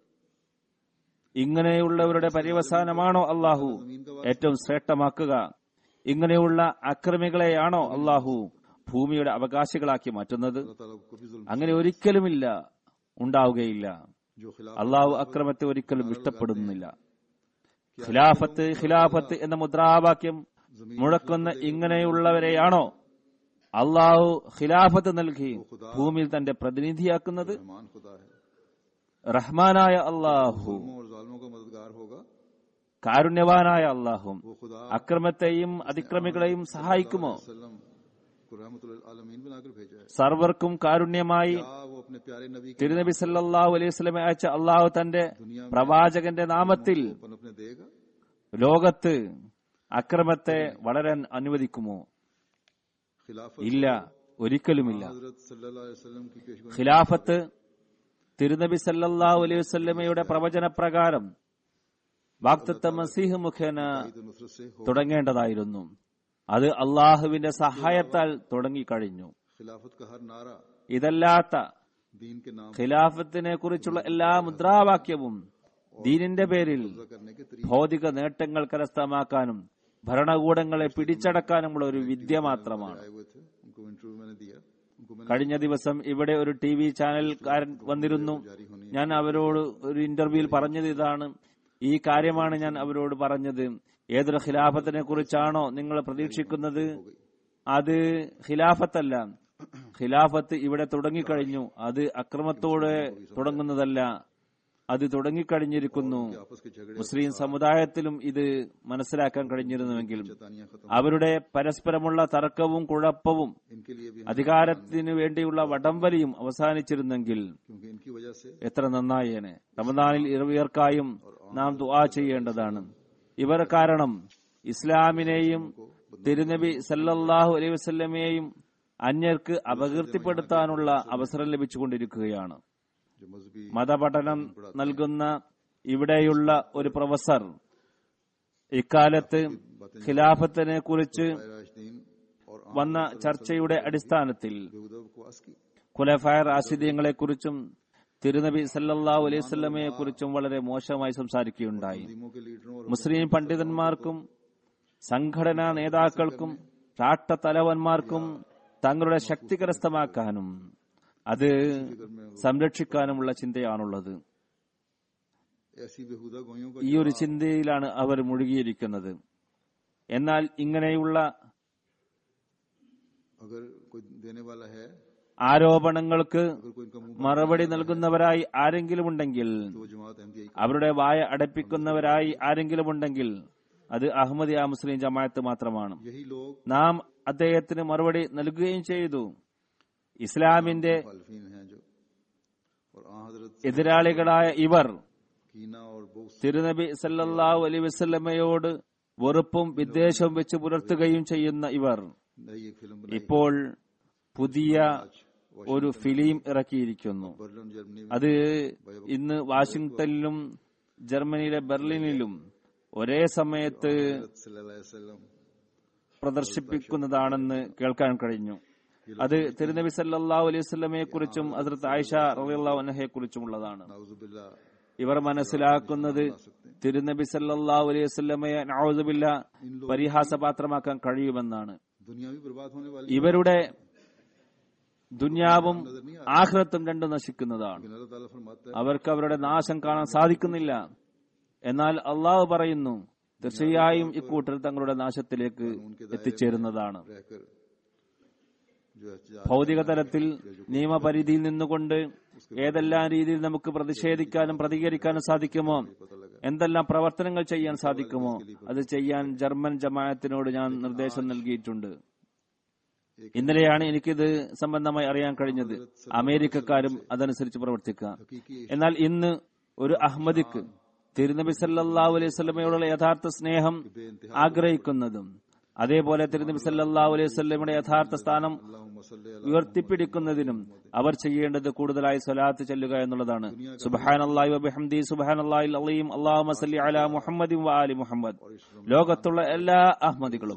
ഇങ്ങനെയുള്ളവരുടെ പര്യവസാനമാണോ അള്ളാഹു ഏറ്റവും ശ്രേഷ്ഠമാക്കുക ഇങ്ങനെയുള്ള അക്രമികളെയാണോ അള്ളാഹു ഭൂമിയുടെ അവകാശികളാക്കി മാറ്റുന്നത് अल्लाह ताला को कभी जुल्म അങ്ങനെ ഒരിക്കലുമില്ല ഉണ്ടാവുകയില്ല जो खिलाफ അള്ളാഹു അക്രമത്തെ ഒരിക്കലും ഇഷ്ടപ്പെടുന്നില്ല ഖിലാഫത്ത് ഖിലാഫത്ത് എന്ന മുദ്രാവാക്യം മുഴക്കുന്ന ഇങ്ങനെയുള്ളവരെയാണോ അള്ളാഹു ഖിലാഫത്ത് നൽകി ഭൂമിയിൽ തന്റെ പ്രതിനിധിയാക്കുന്നത് रहमान खुदा है റഹ്മാനായ അള്ളാഹു जुल्मों और जालिमों का मददगार होगा കാരുണ്യവാനായ അള്ളാഹു वो खुदा അക്രമത്തെയും അതിക്രമികളെയും സഹായിക്കുമോ वसल्लम को रहमतुल आलमीन बनाकर भेजा है സർവർക്കും കാരുണ്യമായി क्या वो अपने प्यारे नबी के തിരുനബി സല്ലല്ലാഹു അലൈഹി വസല്ലമെ അയച്ച അള്ളാഹു തന്റെ പ്രവാചകന്റെ നാമത്തിൽ पनपने देगा ലോകത്ത് അക്രമത്തെ വളരാൻ അനുവദിക്കുമോ खिलाफत ഇല്ല ഒരിക്കലുമില്ല हजरत सल्लल्लाहु अलैहि वसल्लम की पेशगोई ഖിലാഫത്ത് തിരുനബി സല്ലല്ലാഹു അലൈഹി വസല്ലമയുടെ പ്രവചന പ്രകാരം വാക്തത്വ മസീഹ് മുഖേന ईद नुसरत से हो തുടങ്ങേണ്ടതായിരുന്നു അത് അള്ളാഹുവിന്റെ സഹായത്താൽ തുടങ്ങിക്കഴിഞ്ഞു खिलाफत का हर नारा ഇതല്ലാത്ത दीन के नाम ഖിലാഫത്തിനെ കുറിച്ചുള്ള എല്ലാ മുദ്രാവാക്യവും ദീനിന്റെ പേരിൽ पूरा करने के तरीके ഭൗതിക നേട്ടങ്ങൾ കരസ്ഥമാക്കാനും ഭരണകൂടങ്ങളെ പിടിച്ചടക്കാനുമുള്ള ഒരു വിദ്യ മാത്രമാണ് आए हुए थे उनको इंटरव्यू मैंने दिया उनको मैंने കഴിഞ്ഞ ദിവസം ഇവിടെ ഒരു ടി വി ചാനൽക്കാരൻ വന്നിരുന്നു जारी होनी ഞാൻ അവരോട് ഒരു ഇന്റർവ്യൂവിൽ പറഞ്ഞത് ഇതാണ് ഈ കാര്യമാണ് ഞാൻ അവരോട് പറഞ്ഞത് ഏതൊരു ഖിലാഫത്തിനെ കുറിച്ചാണോ നിങ്ങൾ പ്രതീക്ഷിക്കുന്നത് അത് ഖിലാഫത്തല്ല ഖിലാഫത്ത് ഇവിടെ തുടങ്ങിക്കഴിഞ്ഞു അത് അക്രമത്തോടെ തുടങ്ങുന്നതല്ല അത് തുടങ്ങിക്കഴിഞ്ഞിരിക്കുന്നു आपस के झगड़े മുസ്ലിം സമുദായത്തിലും ഇത് മനസ്സിലാക്കാൻ കഴിഞ്ഞിരുന്നുവെങ്കിൽ शैतानियां खत्म അവരുടെ പരസ്പരമുള്ള തർക്കവും കുഴപ്പവും इनके लिए भी അധികാരത്തിനു വേണ്ടിയുള്ള വടംവലിയും അവസാനിച്ചിരുന്നെങ്കിൽ क्योंकि इनकी वजह से എത്ര നന്നായേനെ റമദാനിൽ ഇറവിയർക്കായും നാം ദുആ ചെയ്യേണ്ടതാണ് ഇവർ കാരണം ഇസ്ലാമിനെയും തിരുനബി സല്ലല്ലാഹു അലൈഹി വസല്ലമയെയും അന്യർക്ക് അപകീർത്തിപ്പെടുത്താനുള്ള അവസരം ലഭിച്ചുകൊണ്ടിരിക്കുകയാണ് जो मजहबी മതപഠനം നൽകുന്ന ഇവിടെയുള്ള ഒരു പ്രൊഫസർ ഇക്കാലത്ത് ഖിലാഫത്തിനെ കുറിച്ച് राजदीन और വന്ന ചർച്ചയുടെ അടിസ്ഥാനത്തിൽ बेहुदा बकवास की ഖുലഫായ റാഷിദീങ്ങളെ കുറിച്ചും തിരുനബി സല്ലല്ലാഹു അലൈഹി വസല്ലമയെ കുറിച്ചും വളരെ മോശമായി സംസാരിക്കുകയുണ്ടായി मुस्लिमों के लीडरों और മുസ്ലിം പണ്ഡിതന്മാർക്കും സംഘടനാ നേതാക്കൾക്കും രാഷ്ട്ര തലവന്മാർക്കും തങ്ങളുടെ ശക്തി കരസ്ഥമാക്കാനും അത് സംരക്ഷിക്കാനുമുള്ള ചിന്തയാണുള്ളത് ऐसी बेहुदा गोयों का ഈ ഒരു ചിന്തയിലാണ് അവർ മുഴുകിയിരിക്കുന്നത് എന്നാൽ ഇങ്ങനെയുള്ള अगर कोई देने वाला है ആരോപണങ്ങൾക്ക് अगर कोई इनका मुंह മറുപടി നൽകുന്നവരായി ആരെങ്കിലും ഉണ്ടെങ്കിൽ तो वो जमात अहमदिया അവരുടെ വായ അടപ്പിക്കുന്നവരായി ആരെങ്കിലും ഉണ്ടെങ്കിൽ അത് അഹമ്മദിയ മുസ്ലിം ജമാഅത്ത് മാത്രമാണ് यही लोग നാം അദ്ദേഹത്തിന് മറുപടി നൽകുകയും ചെയ്തു ഇസ്ലാമിന്റെ मुखालफीन हैं जो और आ हजरत എതിരാളികളായ ഇവർ कीना और बोक्स തിരുനബി സല്ലല്ലാഹു അലൈഹി വസല്ലമയോട് വെറുപ്പും വിദ്വേഷവും വെച്ച് പുലർത്തുകയും ചെയ്യുന്ന ഇവർ नई एक फिल्म बनाई ഇപ്പോൾ പുതിയ ഒരു ഫിലിം ഇറക്കിയിരിക്കുന്നു बर्लिन जर्मनी में അത് ഇന്ന് വാഷിംഗ്ടണിലും ജർമ്മനിയിലെ ബെർലിനിലും ഒരേ സമയത്ത് हजरत सल्लल्लाहु अलैहि वसल्लम പ്രദർശിപ്പിക്കുന്നതാണെന്ന് കേൾക്കാൻ കഴിഞ്ഞു അത് തിരുനബി സല്ലല്ലാഹു അലൈഹി വസല്ലമയെ കുറിച്ചും ഹസ്രത്ത് ആയിഷ റളിയല്ലാഹു അൻഹയെ കുറിച്ചുമുള്ളതാണ് नाउजुबिल्ला ഇവർ മനസ്സിലാക്കുന്നത് തിരുനബി സല്ലല്ലാഹു അലൈഹി വസല്ലമയെ നഔസുബില്ല പരിഹാസപാത്രമാക്കാൻ കഴിയുമെന്നാണ് दुनिया भी बर्बाद होने वाली ഇവരുടെ ദുന്യാവും ആഹ്റത്തും രണ്ടും നശിക്കുന്നതാണ് लेकिन अल्लाह ताला फरमाता है അവർക്ക് അവരുടെ നാശം കാണാൻ സാധിക്കുന്നില്ല എന്നാൽ അള്ളാഹു പറയുന്നു തീർച്ചയായും ഇക്കൂട്ടർ തങ്ങളുടെ നാശത്തിലേക്ക് എത്തിച്ചേരുന്നതാണ് रहकर जो एहतजाज ഭൗതിക തലത്തിൽ നിയമപരിധിയിൽ നിന്നുകൊണ്ട് ഏതെല്ലാം രീതിയിൽ നമുക്ക് പ്രതിഷേധിക്കാനും പ്രതികരിക്കാനും സാധിക്കുമോ എന്തെല്ലാം പ്രവർത്തനങ്ങൾ ചെയ്യാൻ സാധിക്കുമോ അത് ചെയ്യാൻ ജർമ്മൻ ജമാഅത്തിനോട് ഞാൻ നിർദ്ദേശം നൽകിയിട്ടുണ്ട് ഇന്നലെയാണ് എനിക്കിത് സംബന്ധമായി അറിയാൻ കഴിഞ്ഞത് അമേരിക്കക്കാരും അതനുസരിച്ച് പ്രവർത്തിക്കുക हकीकी എന്നാൽ ഇന്ന് ഒരു അഹമ്മദിക്ക് തിരുനബി സല്ലല്ലാഹു അലൈഹി സ്വലമയോടുള്ള യഥാർത്ഥ സ്നേഹം ആഗ്രഹിക്കുന്നതും അതേപോലെ തിരുനബി സല്ലല്ലാഹു അലൈഹി സ്വലമയുടെ യഥാർത്ഥ സ്ഥാനം अल्लाहुम्म सल्ली अला ഉയർത്തിപ്പിടിക്കുന്നതിനും അവർ ചെയ്യേണ്ടത് കൂടുതലായി സ്വലാത്ത് ചെല്ലുക എന്നുള്ളതാണ് സുബ്ഹാനല്ലാഹി വബിഹംദി സുബ്ഹാനല്ലാഹിൽ അലീം അല്ലാഹുമ്മ സല്ലി അലാ മുഹമ്മദിൻ വആലി മുഹമ്മദ് ലോകത്തുള്ള എല്ലാ അഹമ്മദികളും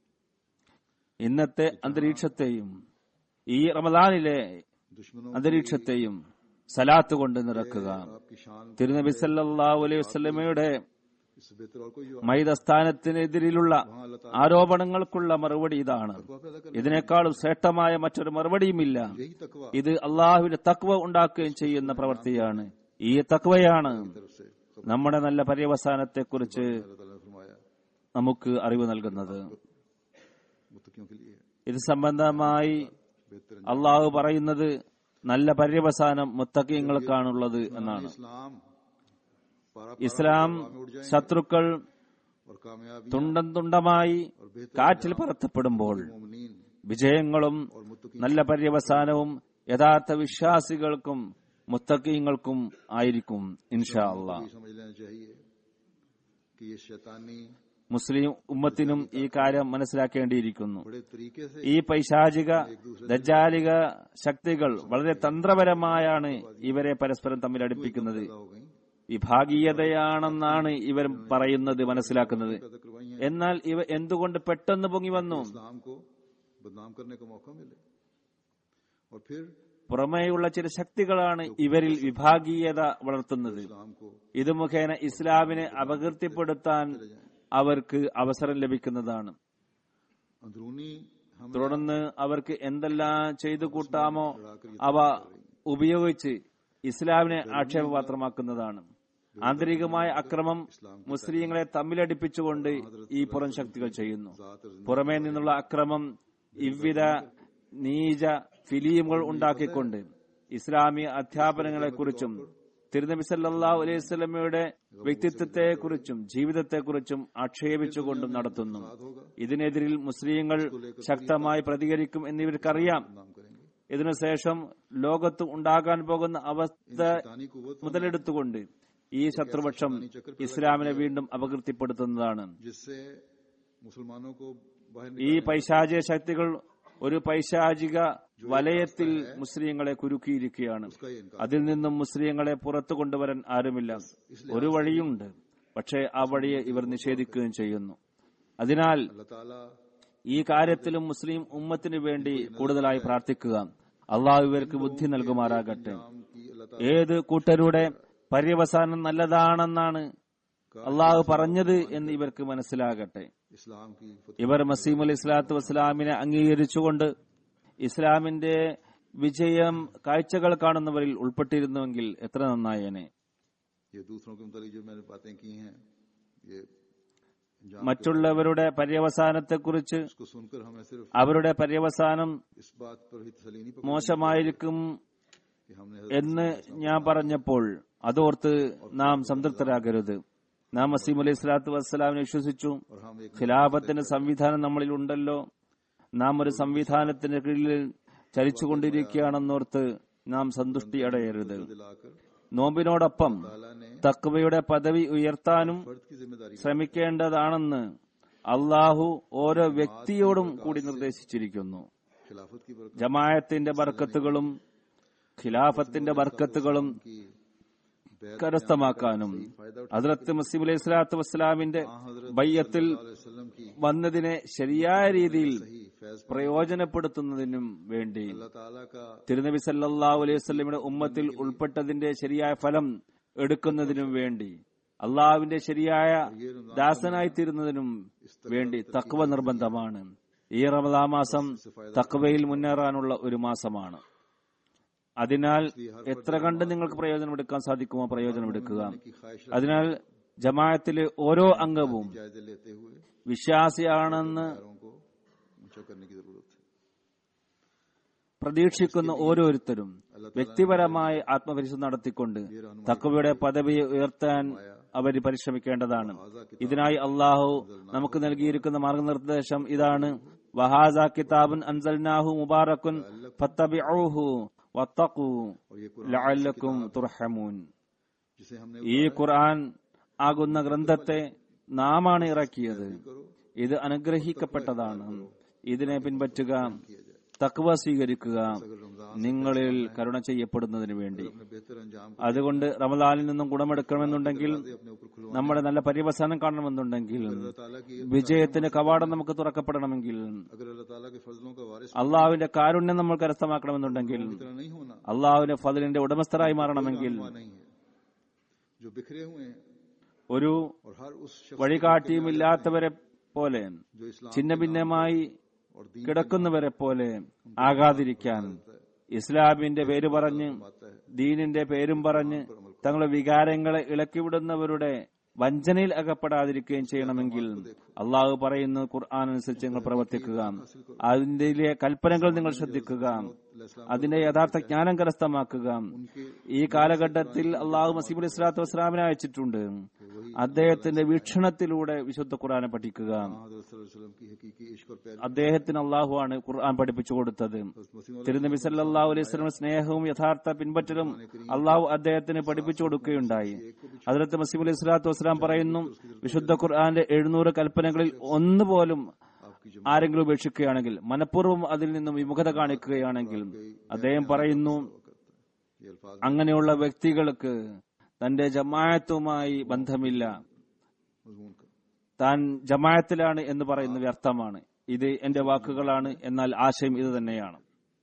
ഇന്നത്തെ അന്തരീക്ഷത്തെയും ഈ റമദാനിലെ दुश्मनों അന്തരീക്ഷത്തെയും സലാത്ത് കൊണ്ട് നിറക്കുക आपकी शान തിരുനബി സല്ലല്ലാഹു അലൈഹി വസല്ലമയുടെ इससे बेहतर और कोई जो മൈതസ്ഥാനത്തിനെതിരിലുള്ള ആരോപണങ്ങൾക്കുള്ള മറുപടി ഇതാണ് तकवा पैदा कर ഇതിനേക്കാളും ശ്രേഷ്ഠമായ മറ്റൊരു മറുപടിയുമില്ല यही तकवा ഇത് അള്ളാഹുവിന്റെ തക്വ ഉണ്ടാക്കുകയും ചെയ്യുന്ന പ്രവൃത്തിയാണ് ഈ തക്വയാണ് तरफ से सब നമ്മുടെ നല്ല പര്യവസാനത്തെക്കുറിച്ച് अल्लाह ताला ने फरमाया നമുക്ക് അറിവ് നൽകുന്നത് मुत्तकियों के लिए ഇത് സംബന്ധമായി बेहतर അള്ളാഹു പറയുന്നത് നല്ല പര്യവസാനം മുത്തക്കീങ്ങൾക്കാണുള്ളത് എന്നാണ് इस्लाम पारा ഇസ്ലാം ശത്രുക്കൾ और कामयाबी തുണ്ടം തുണ്ടമായി കാറ്റിൽ പറത്തപ്പെടുമ്പോൾ मोमिनीन വിജയങ്ങളും और मुत्तकी നല്ല പര്യവസാനവും യഥാർത്ഥ വിശ്വാസികൾക്കും മുത്തക്കീങ്ങൾക്കും ആയിരിക്കും ഇൻഷാ അള്ളാഹ് ये समझ लेना चाहिए कि ये शैतानी മുസ്ലിം ഉമ്മത്തിനും ഈ കാര്യം മനസ്സിലാക്കേണ്ടിയിരിക്കുന്നു बड़े तरीके से ഈ പൈശാചിക ദജ്ജാലിക ശക്തികൾ വളരെ തന്ത്രപരമായാണ് ഇവരെ പരസ്പരം തമ്മിൽ അടുപ്പിക്കുന്നത് पैदा हो गई വിഭാഗീയതയാണെന്നാണ് ഇവർ പറയുന്നത് മനസ്സിലാക്കുന്നത് पैदा करवाई हैं എന്നാൽ ഇവ എന്തുകൊണ്ട് പെട്ടെന്ന് പൊങ്ങി വന്നു इस्लाम को बदनाम करने का मौका मिले और फिर പുറമേയുള്ള ചില ശക്തികളാണ് ഇവരിൽ വിഭാഗീയത വളർത്തുന്നത് इस्लाम को ഇത് മുഖേന ഇസ്ലാമിനെ അപകീർത്തിപ്പെടുത്താൻ അവർക്ക് അവസരം ലഭിക്കുന്നതാണ് अंदरूनी हम തുടർന്ന് അവർക്ക് എന്തെല്ലാം ചെയ്തു കൂട്ടാമോ അവ ഉപയോഗിച്ച് ഇസ്ലാമിനെ ആക്ഷേപപാത്രമാക്കുന്നതാണ് ആന്തരികമായ അക്രമം മുസ്ലിങ്ങളെ തമ്മിലടിപ്പിച്ചുകൊണ്ട് ഈ പുറം ശക്തികൾ ചെയ്യുന്നു പുറമേ നിന്നുള്ള അക്രമം ഇவ்வித നീച ഫിലിമുകൾ ഉണ്ടാക്കിക്കൊണ്ട് ഇസ്ലാമിക അധ്യാപനങ്ങളെക്കുറിച്ചും തിരുനബി സല്ലല്ലാഹു അലൈഹി സ്വലമയുടെ വ്യക്തിത്വത്തെക്കുറിച്ചും ജീവിതത്തെക്കുറിച്ചും ആക്ഷേപിച്ചുകൊണ്ടും നടത്തുന്നു ഇതിനെതിരിൽ മുസ്ലിങ്ങൾ ശക്തമായി പ്രതികരിക്കും എന്നിവർക്കറിയാം नाम करेंगे ഇതിനുശേഷം ലോകത്ത് ഉണ്ടാകാൻ പോകുന്ന അവസ്ഥ तानी कुवत മുതലെടുത്തുകൊണ്ട് ഈ ശത്രുപക്ഷം ഇസ്ലാമിനെ വീണ്ടും അപകീർത്തിപ്പെടുത്തുന്നതാണ് जिससे मुसलमानों को बाहर ഈ പൈശാചിക ശക്തികൾ ഒരു പൈശാചിക വലയത്തിൽ മുസ്ലിങ്ങളെ കുരുക്കിയിരിക്കുകയാണ് उसका ये इनकार അതിൽ നിന്നും മുസ്ലിങ്ങളെ പുറത്തു കൊണ്ടുവരാൻ ആരുമില്ല ഒരു വഴിയുണ്ട് പക്ഷേ ആ വഴിയെ ഇവർ നിഷേധിക്കുകയും ചെയ്യുന്നു അതിനാൽ अल्लाह ताला ഈ കാര്യത്തിലും മുസ്ലിം ഉമ്മത്തിനു വേണ്ടി കൂടുതലായി പ്രാർത്ഥിക്കുക അള്ളാഹു ഇവർക്ക് ബുദ്ധി നൽകുമാറാകട്ടെ नाम की अल्लाह ഏത് കൂട്ടരുടെ പര്യവസാനം നല്ലതാണെന്നാണ് അള്ളാഹു പറഞ്ഞത് എന്ന് ഇവർക്ക് മനസ്സിലാകട്ടെ ताला इस्लाम की फतह ഇവർ മസീം അലി ഇസ്ലാത്തു വസ്സലാമിനെ അംഗീകരിച്ചുകൊണ്ട് ഇസ്ലാമിന്റെ വിജയം കാഴ്ചകൾ കാണുന്നവരിൽ ഉൾപ്പെട്ടിരുന്നുവെങ്കിൽ എത്ര നന്നായേനെ ये दूसरों के मुतालिक जो मैंने बातें की हैं ये अंजाम മറ്റുള്ളവരുടെ പര്യവസാനത്തെക്കുറിച്ച് उसको सुनकर हमें सिर्फ അവരുടെ പര്യവസാനം इस बात पर ही तसली नहीं पकड़ മോശമായിരിക്കും कि हमने എന്ന് ഞാൻ പറഞ്ഞപ്പോൾ അതോർത്ത് നാം സംതൃപ്തരാകരുത് നാം വസീം അലൈഹി സ്വലാത്തു വസ്സലാമിനെ വിശ്വസിച്ചു और हम एक ഖിലാഫത്തിന്റെ സംവിധാനം നമ്മളിൽ ഉണ്ടല്ലോ നാം ഒരു സംവിധാനത്തിന് കീഴിൽ ചലിച്ചുകൊണ്ടിരിക്കുകയാണെന്നോർത്ത് നാം സന്തുഷ്ടി അടയരുത് दिलाकर നോമ്പിനോടൊപ്പം ताला ने തക്വയുടെ പദവി ഉയർത്താനും फर्द की जिम्मेदारी ശ്രമിക്കേണ്ടതാണെന്ന് അള്ളാഹു ഓരോ വ്യക്തിയോടും കൂടി നിർദ്ദേശിച്ചിരിക്കുന്നു खिलाफत की बरकत ജമായത്തിന്റെ ബർക്കത്തുകളും ഖിലാഫത്തിന്റെ ബർക്കത്തുകളും की बैत കരസ്ഥമാക്കാനും ഹദ്രത്ത് മസീം അലൈഹി സ്വലാത്തു വസ്സലാമിന്റെ ബയ്യത്തിൽ वसल्लम की വന്നതിനെ ശരിയായ രീതിയിൽ ही फैज പ്രയോജനപ്പെടുത്തുന്നതിനും വേണ്ടി अल्लाह ताला का തിരുനബി സല്ലല്ലാഹു അലൈഹി വസല്ലമയുടെ ഉമ്മത്തിൽ ഉൾപ്പെട്ടതിന്റെ ശരിയായ ഫലം എടുക്കുന്നതിനും വേണ്ടി അള്ളാഹുവിന്റെ ശരിയായ ദാസനായി തീരുന്നതിനും വേണ്ടി തക്വ നിർബന്ധമാണ് ഈ റമദാ മാസം തക്വയിൽ മുന്നേറാനുള്ള ഒരു മാസമാണ് അതിനാൽ എത്ര കണ്ട് നിങ്ങൾക്ക് പ്രയോജനമെടുക്കാൻ സാധിക്കുമോ പ്രയോജനമെടുക്കുക की ख्वाहिश അതിനാൽ ജമാഅത്തിലെ ഓരോ അംഗവും जायजे लेते हुए വിശ്വാസിയാണെന്ന് पैरों को ऊंचा करने की जरूरत है പ്രതീക്ഷിക്കുന്ന ഓരോരുത്തരും വ്യക്തിപരമായി ആത്മപരിശോധന നടത്തിക്കൊണ്ട് തക്കവയുടെ പദവിയെ ഉയർത്താൻ അവർ പരിശ്രമിക്കേണ്ടതാണ് ഇതിനായി അള്ളാഹു നമുക്ക് നൽകിയിരിക്കുന്ന മാർഗനിർദ്ദേശം ഇതാണ് വഹാസ കിതാബുൻ അൻസൽനാഹു മുബാറക്കുൻ ഫത്തബിഊഹു വത്തഖൂ और ये कुरान ലഅല്ലക്കും തുർഹമൂൻ जिसे हमने ഈ ഖുർആൻ ആകുന്ന ഗ്രന്ഥത്തെ നാമാണ് ഇറക്കിയത് करो ഇത് അനുഗ്രഹിക്കപ്പെട്ടതാണ് ഇതിനെ പിൻപറ്റുക किया जाए തക്വ സ്വീകരിക്കുക अगर रमजान നിങ്ങളിൽ കരുണ ചെയ്യപ്പെടുന്നതിന് വേണ്ടി अपने बेहतर अंजाम को അതുകൊണ്ട് റമദാനിൽ നിന്നും ഗുണമെടുക്കണമെന്നുണ്ടെങ്കിൽ अपने ऊपर खुलवा നമ്മുടെ നല്ല പര്യവസാനം കാണണമെന്നുണ്ടെങ്കിൽ अल्लाह ताला की വിജയത്തിന്റെ കവാടം നമുക്ക് തുറക്കപ്പെടണമെങ്കിൽ अगर अल्लाह ताला के फजलों का वारिस അള്ളാഹുവിന്റെ കാരുണ്യം നമ്മൾ കരസ്ഥമാക്കണമെന്നുണ്ടെങ്കിൽ की तरह नहीं होना അള്ളാഹുവിന്റെ ഫതിലിന്റെ ഉടമസ്ഥരായി മാറണമെങ്കിൽ हुआ नहीं है जो बिखरे हुए हैं ഒരു और हर उस शख्स വഴികാട്ടിയുമില്ലാത്തവരെ പോലെ जो इस्लाम ഛിന്ന ഭിന്നമായി और दीन കിടക്കുന്നവരെ പോലെ ആകാതിരിക്കാൻ ഇസ്ലാമിന്റെ പേര് പറഞ്ഞ് आता है ദീനിന്റെ പേരും പറഞ്ഞ് തങ്ങളുടെ വികാരങ്ങളെ ഇളക്കിവിടുന്നവരുടെ വഞ്ചനയിൽ അകപ്പെടാതിരിക്കുകയും ചെയ്യണമെങ്കിൽ അള്ളാഹു പറയുന്നു ഖുർആൻ അനുസരിച്ച് നിങ്ങൾ പ്രവർത്തിക്കുക അതിന്റെ കൽപ്പനകൾ നിങ്ങൾ ശ്രദ്ധിക്കുക അതിന്റെ യഥാർത്ഥ ജ്ഞാനം കരസ്ഥമാക്കുക ഈ കാലഘട്ടത്തിൽ അള്ളാഹു മസീബ് അലി സ്വലാത്തു വസ്സലാമിനെ അയച്ചിട്ടുണ്ട് അദ്ദേഹത്തിന്റെ വീക്ഷണത്തിലൂടെ വിശുദ്ധ ഖുർആനെ പഠിക്കുക हजरत सल्लल्लाहु अलैहि वसल्लम की हकीकी इश्क और प्यार അദ്ദേഹത്തിന് अल्लाഹുവാണ് ഖുർആൻ പഠിപ്പിച്ചു കൊടുത്തത് मसीह തിരുനബി സല്ലല്ലാഹു അലൈഹി വസല്ലം സ്നേഹവും യഥാർത്ഥ പിൻപറ്റലും അള്ളാഹു അദ്ദേഹത്തിന് പഠിപ്പിച്ചു കൊടുക്കുകയുണ്ടായി ഹജറത്ത് മസീബ് അലൈഹി സ്വലാത്തു വസ്സലാം പറയുന്നു വിശുദ്ധ ഖുർആന്റെ എഴുന്നൂറ് കൽപ്പനകളിൽ ഒന്നുപോലും आपकी जो ആരെങ്കിലും ഉപേക്ഷിക്കുകയാണെങ്കിൽ മനഃപൂർവ്വം അതിൽ നിന്നും വിമുഖത കാണിക്കുകയാണെങ്കിൽ അദ്ദേഹം പറയുന്നു ये अल्फाज അങ്ങനെയുള്ള വ്യക്തികൾക്ക് തന്റെ ജമായത്തുമായി ബന്ധമില്ല मजमून का താൻ ജമായത്തിലാണ് എന്ന് പറയുന്ന വ്യർത്ഥമാണ് ഇത് എന്റെ വാക്കുകളാണ് എന്നാൽ ആശയം ഇത് തന്നെയാണ്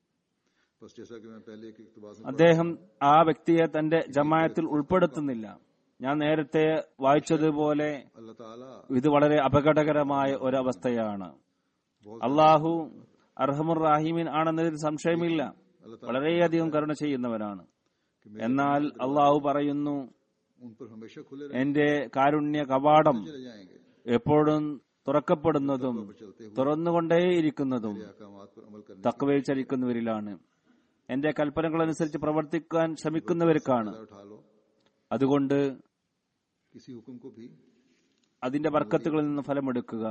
बस जैसा कि मैं पहले एक इकतबास में അദ്ദേഹം ആ വ്യക്തിയെ തന്റെ ജമായത്തിൽ ഉൾപ്പെടുത്തുന്നില്ല ഞാൻ നേരത്തെ വായിച്ചതുപോലെ अल्लाह ताला ഇത് വളരെ അപകടകരമായ ഒരവസ്ഥയാണ് അള്ളാഹു അർഹമുർ റാഹിമീൻ ആണെന്നതിൽ സംശയമില്ല വളരെയധികം കരുണ ചെയ്യുന്നവനാണ് എന്നാൽ അള്ളാഹു പറയുന്നു उन पर हमेशा खुले എന്റെ കാരുണ്യ കവാടം रह जाएंगे എപ്പോഴും തുറക്കപ്പെടുന്നതും തുറന്നുകൊണ്ടേയിരിക്കുന്നതും अहकामात पर अमल करने തക്കവയിൽ ചലിക്കുന്നവരിലാണ് എന്റെ കൽപ്പനകൾ അനുസരിച്ച് പ്രവർത്തിക്കാൻ ശ്രമിക്കുന്നവർക്കാണ് का उठा लो അതുകൊണ്ട് किसी हुक्म को भी അതിന്റെ വർക്കത്തുകളിൽ നിന്ന് ഫലമെടുക്കുക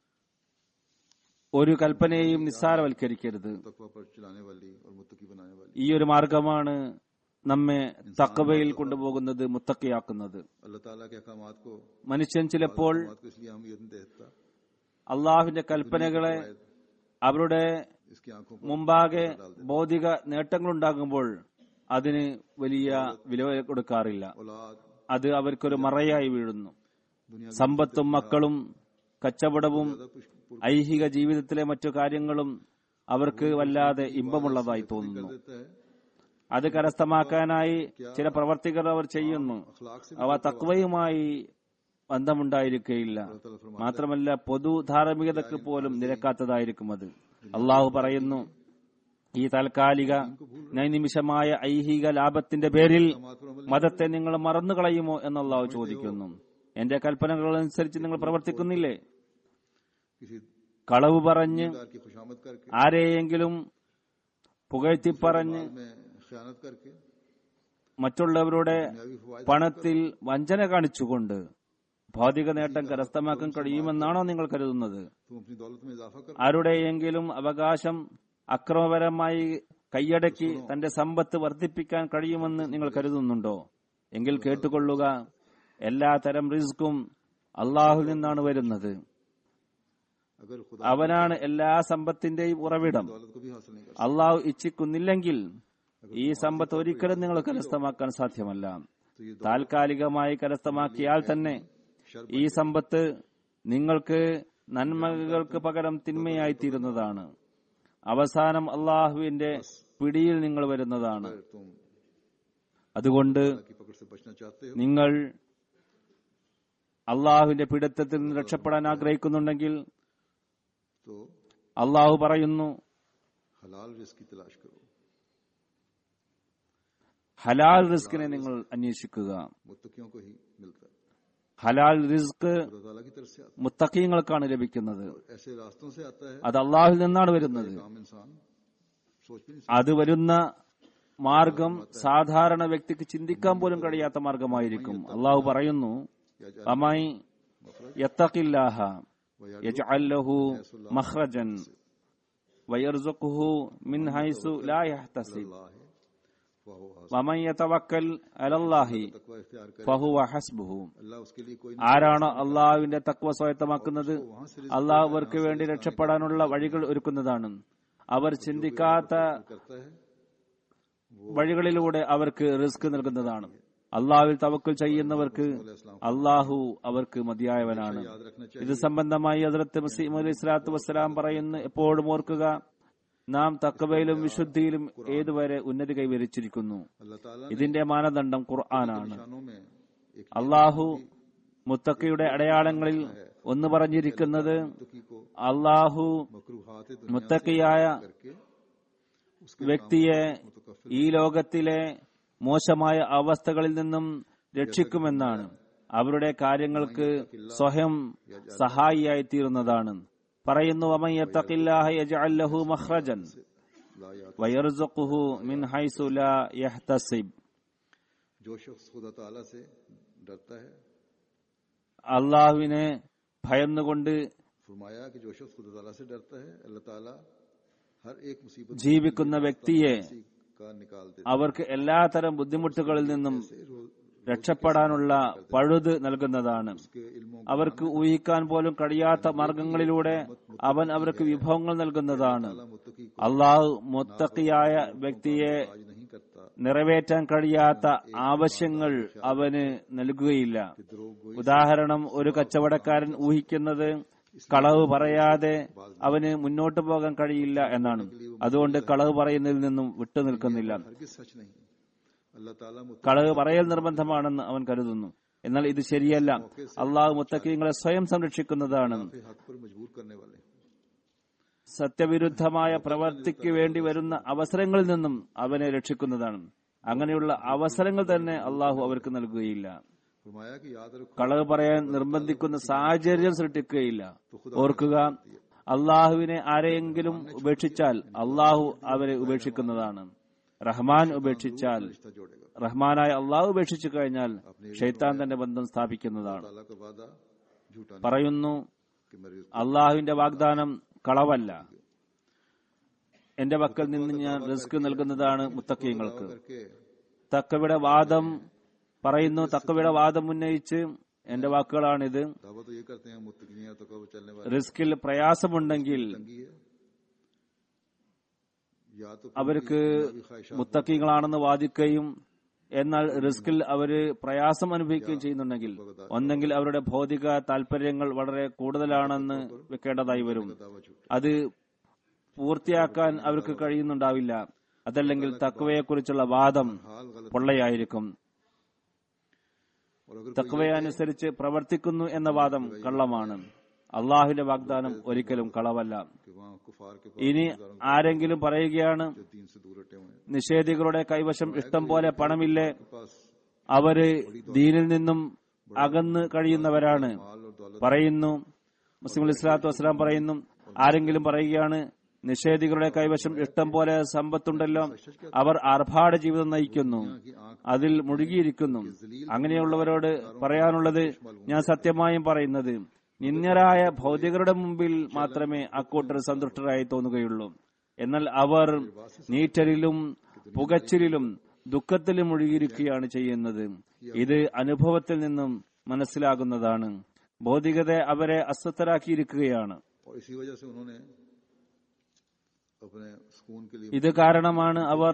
ഒരു കൽപ്പനയെയും നിസ്സാരവൽക്കരിക്കരുത് तकवा पर चलाने वाली और मुत्तकी बनाने वाली ഈ ഒരു മാർഗമാണ് നമ്മെ തക്കവയിൽ കൊണ്ടുപോകുന്നത് മുത്തക്കയാക്കുന്നത് अल्लाह ताला के अहकामात को മനുഷ്യൻ ചിലപ്പോൾ अहकामात को इसलिए अहमियत नहीं देता അള്ളാഹുവിന്റെ കൽപ്പനകളെ അവരുടെ इसकी आंखों पर മുമ്പാകെ ഭൗതിക നേട്ടങ്ങളുണ്ടാകുമ്പോൾ അതിന് വലിയ വില കൊടുക്കാറില്ല औलाद അത് അവർക്കൊരു മറയായി വീഴുന്നു दुनिया സമ്പത്തും മക്കളും കച്ചവടവും ഐഹിക ജീവിതത്തിലെ മറ്റു കാര്യങ്ങളും അവർക്ക് വല്ലാതെ ഇമ്പമുള്ളതായി തോന്നുന്നു देता है അത് കരസ്ഥമാക്കാനായി ചില പ്രവർത്തികൾ അവർ ചെയ്യുന്നു अखलाक से അവ തക്വയുമായി ബന്ധമുണ്ടായിരിക്കുകയില്ല മാത്രമല്ല പൊതു ധാർമ്മികതയ്ക്ക് പോലും നിരക്കാത്തതായിരിക്കും അത് അള്ളാഹു പറയുന്നു ഈ താൽക്കാലിക നൈനിമിഷമായ ഐഹിക ലാഭത്തിന്റെ പേരിൽ മതത്തെ നിങ്ങൾ മറന്നു കളയുമോ എന്ന് അള്ളാഹു ചോദിക്കുന്നു എന്റെ കൽപ്പനകൾ അനുസരിച്ച് നിങ്ങൾ പ്രവർത്തിക്കുന്നില്ലേ किसी കളവ് പറഞ്ഞ് दार की खुशामद करके ആരെയെങ്കിലും പുകഴ്ത്തി പറഞ്ഞ് में खयानत करके മറ്റുള്ളവരുടെ दुनियावी फवायद പണത്തിൽ വഞ്ചന കാണിച്ചുകൊണ്ട് ഭൗതിക നേട്ടം കരസ്ഥമാക്കാൻ കഴിയുമെന്നാണോ നിങ്ങൾ കരുതുന്നത് तुम अपनी दौलत में इजाफा कर ആരുടെയെങ്കിലും അവകാശം അക്രമപരമായി കൈയടക്കി തന്റെ സമ്പത്ത് വർദ്ധിപ്പിക്കാൻ കഴിയുമെന്ന് നിങ്ങൾ കരുതുന്നുണ്ടോ എങ്കിൽ കേട്ടുകൊള്ളുക എല്ലാ തരം റിസ്ക്കും അള്ളാഹുൽ നിന്നാണ് വരുന്നത് अगर खुदा അവനാണ് എല്ലാ സമ്പത്തിന്റെയും ഉറവിടം दौलत को भी हासिल नहीं कर അള്ളാഹു ഇച്ഛിക്കുന്നില്ലെങ്കിൽ ഈ സമ്പത്ത് ഒരിക്കലും നിങ്ങൾ കരസ്ഥമാക്കാൻ സാധ്യമല്ല तो ये താൽക്കാലികമായി കരസ്ഥമാക്കിയാൽ തന്നെ ഈ സമ്പത്ത് നിങ്ങൾക്ക് നന്മകൾക്ക് പകരം തിന്മയായി തീരുന്നതാണ് അവസാനം അള്ളാഹുവിന്റെ പിടിയിൽ നിങ്ങൾ വരുന്നതാണ് अगर तुम അതുകൊണ്ട് की पकड़ से बचना चाहते हो നിങ്ങൾ അള്ളാഹുവിന്റെ പിടുത്തത്തിൽ നിന്ന് രക്ഷപ്പെടാൻ ആഗ്രഹിക്കുന്നുണ്ടെങ്കിൽ तो അള്ളാഹു പറയുന്നു हलाल रिस्क की तलाश करो ഹലാൽ റിസ്കിനെ നിങ്ങൾ അന്വേഷിക്കുക मुत्तकियों को ही मिलता है ഹലാൽ റിസ്ക് खुदा ताला की तरफ से आता മുത്തക്കീങ്ങൾക്കാണ് ലഭിക്കുന്നത് है ऐसे रास्तों से आता है അത് അള്ളാഹുവിൽ നിന്നാണ് വരുന്നത് आम इंसान सोच भी नहीं അത് വരുന്ന മാർഗം സാധാരണ വ്യക്തിക്ക് ചിന്തിക്കാൻ പോലും കഴിയാത്ത മാർഗമായിരിക്കും അള്ളാഹു പറയുന്നു "വമൻ യത്തഖില്ലാഹ യജ്അൽ ലഹു മഖ്റജൻ വയർസുഖുഹു മിൻ ഹൈസു ലാ യഹ്തസിബ് अल्लाह है वह വമൻ യതവക്കൽ അലല്ലാഹി तकवा इख्तियार करे ഫഹുവ ഹസ്ബുഹു अल्लाह उसके लिए कोई ആരാണോ അള്ളാഹുവിന്റെ തക്വ സ്വായത്തമാക്കുന്നത് वहां से അള്ളാഹു അവർക്ക് വേണ്ടി രക്ഷപ്പെടാനുള്ള വഴികൾ ഒരുക്കുന്നതാണ് അവർ ചിന്തിക്കാത്ത करता है വഴികളിലൂടെ അവർക്ക് റിസ്ക് നൽകുന്നതാണ് അള്ളാഹുവിൽ തവക്കൽ ചെയ്യുന്നവർക്ക് അള്ളാഹു അവർക്ക് മതിയായവനാണ് याद रखना चाहिए ഇത് സംബന്ധമായി ഹസ്രത്ത് മസീം അലൈഹി സ്വലാത്തു വസ്സലാം പറയുന്നു എപ്പോഴും ഓർക്കുക നാം തക്കവയിലും വിശുദ്ധിയിലും ഏതുവരെ ഉന്നതി കൈവരിച്ചിരിക്കുന്നു अल्लाह ताला ഇതിന്റെ മാനദണ്ഡം ഖുർആനാണ് निशानों में एक അള്ളാഹു മുത്തക്കയുടെ അടയാളങ്ങളിൽ ഒന്ന് പറഞ്ഞിരിക്കുന്നത് तुकी को അള്ളാഹു मकरूहात മുത്തക്കിയായ करके വ്യക്തിയെ ഈ ലോകത്തിലെ മോശമായ അവസ്ഥകളിൽ നിന്നും രക്ഷിക്കുമെന്നാണ് അവരുടെ കാര്യങ്ങൾക്ക് സ്വയം സഹായിയായി തീരുന്നതാണ് പറയുന്നു "വമൻ യത്തഖില്ലാഹ യജ്അൽ ലഹു മഖ്റജൻ ला याद വയർസുഖുഹു മിൻ ഹൈസു ലാ യഹ്തസിബ് जो शख्स खुदा ताला से डरता है അള്ളാഹുവിനെ ഭയന്നുകൊണ്ട് फरमाया कि जो शख्स खुदा ताला से डरता है अल्लाह ताला हर एक मुसीबत ജീവിക്കുന്ന വ്യക്തിയെ किसी का निकाल देता അവർക്ക് എല്ലാത്തരം ബുദ്ധിമുട്ടുകളിൽ നിന്നും है रो- രക്ഷപ്പെടാനുള്ള പഴുത് നൽകുന്നതാണ് उसके इल्मों അവർക്ക് ഊഹിക്കാൻ പോലും കഴിയാത്ത മാർഗങ്ങളിലൂടെ അവൻ അവർക്ക് വിഭവങ്ങൾ നൽകുന്നതാണ് का मुत्तकी को അള്ളാഹു മുത്തക്കിയായ വ്യക്തിയെ आज नहीं करता നിറവേറ്റാൻ കഴിയാത്ത ആവശ്യങ്ങൾ അവന് നൽകുകയില്ല द्रोह गोई ഉദാഹരണം ഒരു കച്ചവടക്കാരൻ ഊഹിക്കുന്നത് കളവ് പറയാതെ അവന് മുന്നോട്ട് പോകാൻ കഴിയില്ല എന്നാണ് അതുകൊണ്ട് കളവ് പറയുന്നതിൽ നിന്നും വിട്ടുനിൽക്കുന്നില്ല हरगिज सच नहीं अल्लाह ताला मुत्तकी കളവ് പറയൽ നിർബന്ധമാണെന്ന് അവൻ കരുതുന്നു എന്നാൽ ഇത് ശരിയല്ല അള്ളാഹു മുത്തക്കീങ്ങളെ സ്വയം സംരക്ഷിക്കുന്നതാണ് के हक पर मजबूर करने वाले हैं। സത്യവിരുദ്ധമായ പ്രവർത്തിക്ക് വേണ്ടി വരുന്ന അവസരങ്ങളിൽ നിന്നും അവനെ രക്ഷിക്കുന്നതാണ് അങ്ങനെയുള്ള അവസരങ്ങൾ തന്നെ അള്ളാഹു അവർക്ക് നൽകുകയില്ല फरमाया कि याद रखो കളവ് പറയാൻ നിർബന്ധിക്കുന്ന സാഹചര്യം സൃഷ്ടിക്കുകയില്ല ഓർക്കുക അള്ളാഹുവിനെ ആരെയെങ്കിലും ഉപേക്ഷിച്ചാൽ അള്ളാഹു അവരെ ഉപേക്ഷിക്കുന്നതാണ് റഹ്മാൻ ഉപേക്ഷിച്ചാൽ रिश्ता जोड़ेगा റഹ്മാനായ അള്ളാഹു ഉപേക്ഷിച്ചു കഴിഞ്ഞാൽ ഷെയ്ത്താൻ തന്റെ ബന്ധം സ്ഥാപിക്കുന്നതാണ് ताला का वादा झूठा नहीं പറയുന്നു कि मेरे അള്ളാഹുവിന്റെ വാഗ്ദാനം കളവല്ല എന്റെ പക്കൽ നിന്ന് ഞാൻ റിസ്ക് നൽകുന്നതാണ് മുത്തക്കീങ്ങൾക്ക് करके തക്കവിടെ വാദം പറയുന്നു തക്കവിടെ വാദം ഉന്നയിച്ച് എന്റെ വാക്കുകളാണിത് दावा तो ये करते हैं मुत्तकियां तो कब चलने वाली റിസ്കിൽ പ്രയാസമുണ്ടെങ്കിൽ तंगी है या तो അവർക്ക് भी ख्वाहिशात മുത്തക്കീങ്ങളാണെന്ന് വാദിക്കുകയും എന്നാൽ റിസ്കിൽ അവര് പ്രയാസം അനുഭവിക്കുകയും ചെയ്യുന്നുണ്ടെങ്കിൽ ഒന്നെങ്കിൽ അവരുടെ ഭൗതിക താല്പര്യങ്ങൾ വളരെ കൂടുതലാണെന്ന് വെക്കേണ്ടതായി വരും दावा झूठा അത് പൂർത്തിയാക്കാൻ അവർക്ക് കഴിയുന്നുണ്ടാവില്ല അതല്ലെങ്കിൽ തക്വയെക്കുറിച്ചുള്ള വാദം हाल गलत പൊള്ളയായിരിക്കും और अगर തക്വയനുസരിച്ച് പ്രവർത്തിക്കുന്നു എന്ന വാദം കള്ളമാണ് അള്ളാഹുവിന്റെ വാഗ്ദാനം ഒരിക്കലും കളവല്ല कि वहाँ कुफार के ഇനി ആരെങ്കിലും പറയുകയാണ് जो दीन से दूर हटे हुए हैं നിഷേധികളുടെ കൈവശം ഇഷ്ടം പോലെ പണമില്ലേ पास അവര് ദീനിൽ നിന്നും അകന്ന് കഴിയുന്നവരാണ് माल और दौलत പറയുന്നു മുസ്ലിം അലി സ്വലാത്തു വസ്സലാം പറയുന്നു ആരെങ്കിലും പറയുകയാണ് നിഷേധികളുടെ കൈവശം ഇഷ്ടം പോലെ സമ്പത്തുണ്ടല്ലോ അവർ ആർഭാട ജീവിതം നയിക്കുന്നു की आंख അതിൽ മുഴുകിയിരിക്കുന്നു അങ്ങനെയുള്ളവരോട് പറയാനുള്ളത് ഞാൻ സത്യമായും പറയുന്നത് നിന്ദരായ ഭൗതികരുടെ മുമ്പിൽ മാത്രമേ അക്കൂട്ടർ സന്തുഷ്ടരായി തോന്നുകയുള്ളൂ എന്നാൽ അവർ നീറ്റലിലും പുകച്ചിലും ദുഃഖത്തിലും മുഴുകിയിരിക്കുകയാണ് ചെയ്യുന്നത് ഇത് അനുഭവത്തിൽ നിന്നും മനസ്സിലാകുന്നതാണ് ഭൗതികത അവരെ അസ്വസ്ഥരാക്കിയിരിക്കുകയാണ് और इसी वजह से उन्होंने अपने सुकून के लिए ഇത് കാരണമാണ് അവർ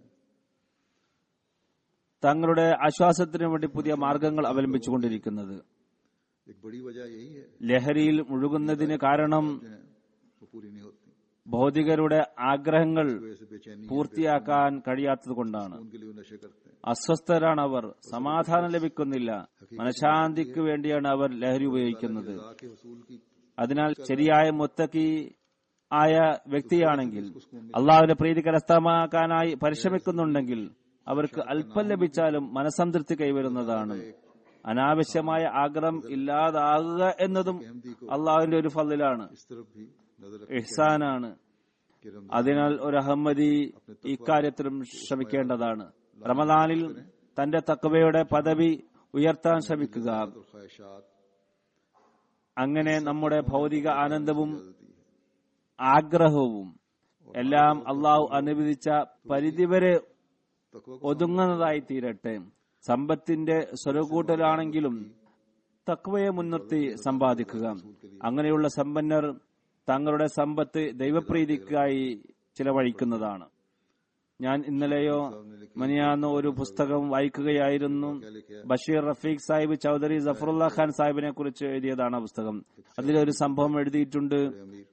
തങ്ങളുടെ ആശ്വാസത്തിനു വേണ്ടി പുതിയ മാർഗങ്ങൾ അവലംബിച്ചുകൊണ്ടിരിക്കുന്നത് एक बड़ी वजह यही है ലഹരിയിൽ മുഴുകുന്നതിന് കാരണം जो है वो पूरी नहीं होती ഭൗതികരുടെ ആഗ്രഹങ്ങൾ इस वजह से बेचैनी പൂർത്തിയാക്കാൻ കഴിയാത്തതുകൊണ്ടാണ് उनके लिए वो नशे करते हैं അസ്വസ്ഥരാണ് അവർ സമാധാനം ലഭിക്കുന്നില്ല മനഃശാന്തിക്ക് വേണ്ടിയാണ് അവർ ലഹരി ഉപയോഗിക്കുന്നത് अल्लाह के हसूल की അതിനാൽ ശരിയായ മുത്തക്കി ആയ വ്യക്തിയാണെങ്കിൽ അള്ളാഹുവിന്റെ പ്രീതി കരസ്ഥമാക്കാനായി പരിശ്രമിക്കുന്നുണ്ടെങ്കിൽ അവർക്ക് അല്പം ലഭിച്ചാലും മനസംതൃപ്തി കൈവരുന്നതാണ് അനാവശ്യമായ ആഗ്രഹം ഇല്ലാതാകുക എന്നതും അള്ളാഹുവിന്റെ ഒരു ഫലിലാണ് इस तरफ भी नजर ഇഹ്സാനാണ് कि रमजान അതിനാൽ ഒരു അഹമ്മദി ഇക്കാര്യത്തിലും ശ്രമിക്കേണ്ടതാണ് റമദാനിൽ തന്റെ തക്കവയുടെ പദവി ഉയർത്താൻ ശ്രമിക്കുക और ख्वाहिशात അങ്ങനെ നമ്മുടെ ഭൗതിക ആനന്ദവും जल्दी है ആഗ്രഹവും എല്ലാം അള്ളാഹു അനുവദിച്ച പരിധിവരെ तकवा को ഒതുങ്ങുന്നതായി തീരട്ടെ സമ്പത്തിന്റെ സ്വരകൂട്ടലാണെങ്കിലും തക്വയെ മുൻനിർത്തി സമ്പാദിക്കുക അങ്ങനെയുള്ള സമ്പന്നർ തങ്ങളുടെ സമ്പത്ത് ദൈവപ്രീതിക്കായി ചിലവഴിക്കുന്നതാണ് ഞാൻ ഇന്നലെയോ മനിയാന്ന് ഒരു പുസ്തകം വായിക്കുകയായിരുന്നു ബഷീർ റഫീഖ് സാഹിബ് ചൌധരി ജഫറുല്ല ഖാൻ സാഹിബിനെ കുറിച്ച് എഴുതിയതാണ് ആ പുസ്തകം അതിലൊരു സംഭവം എഴുതിയിട്ടുണ്ട് अमीर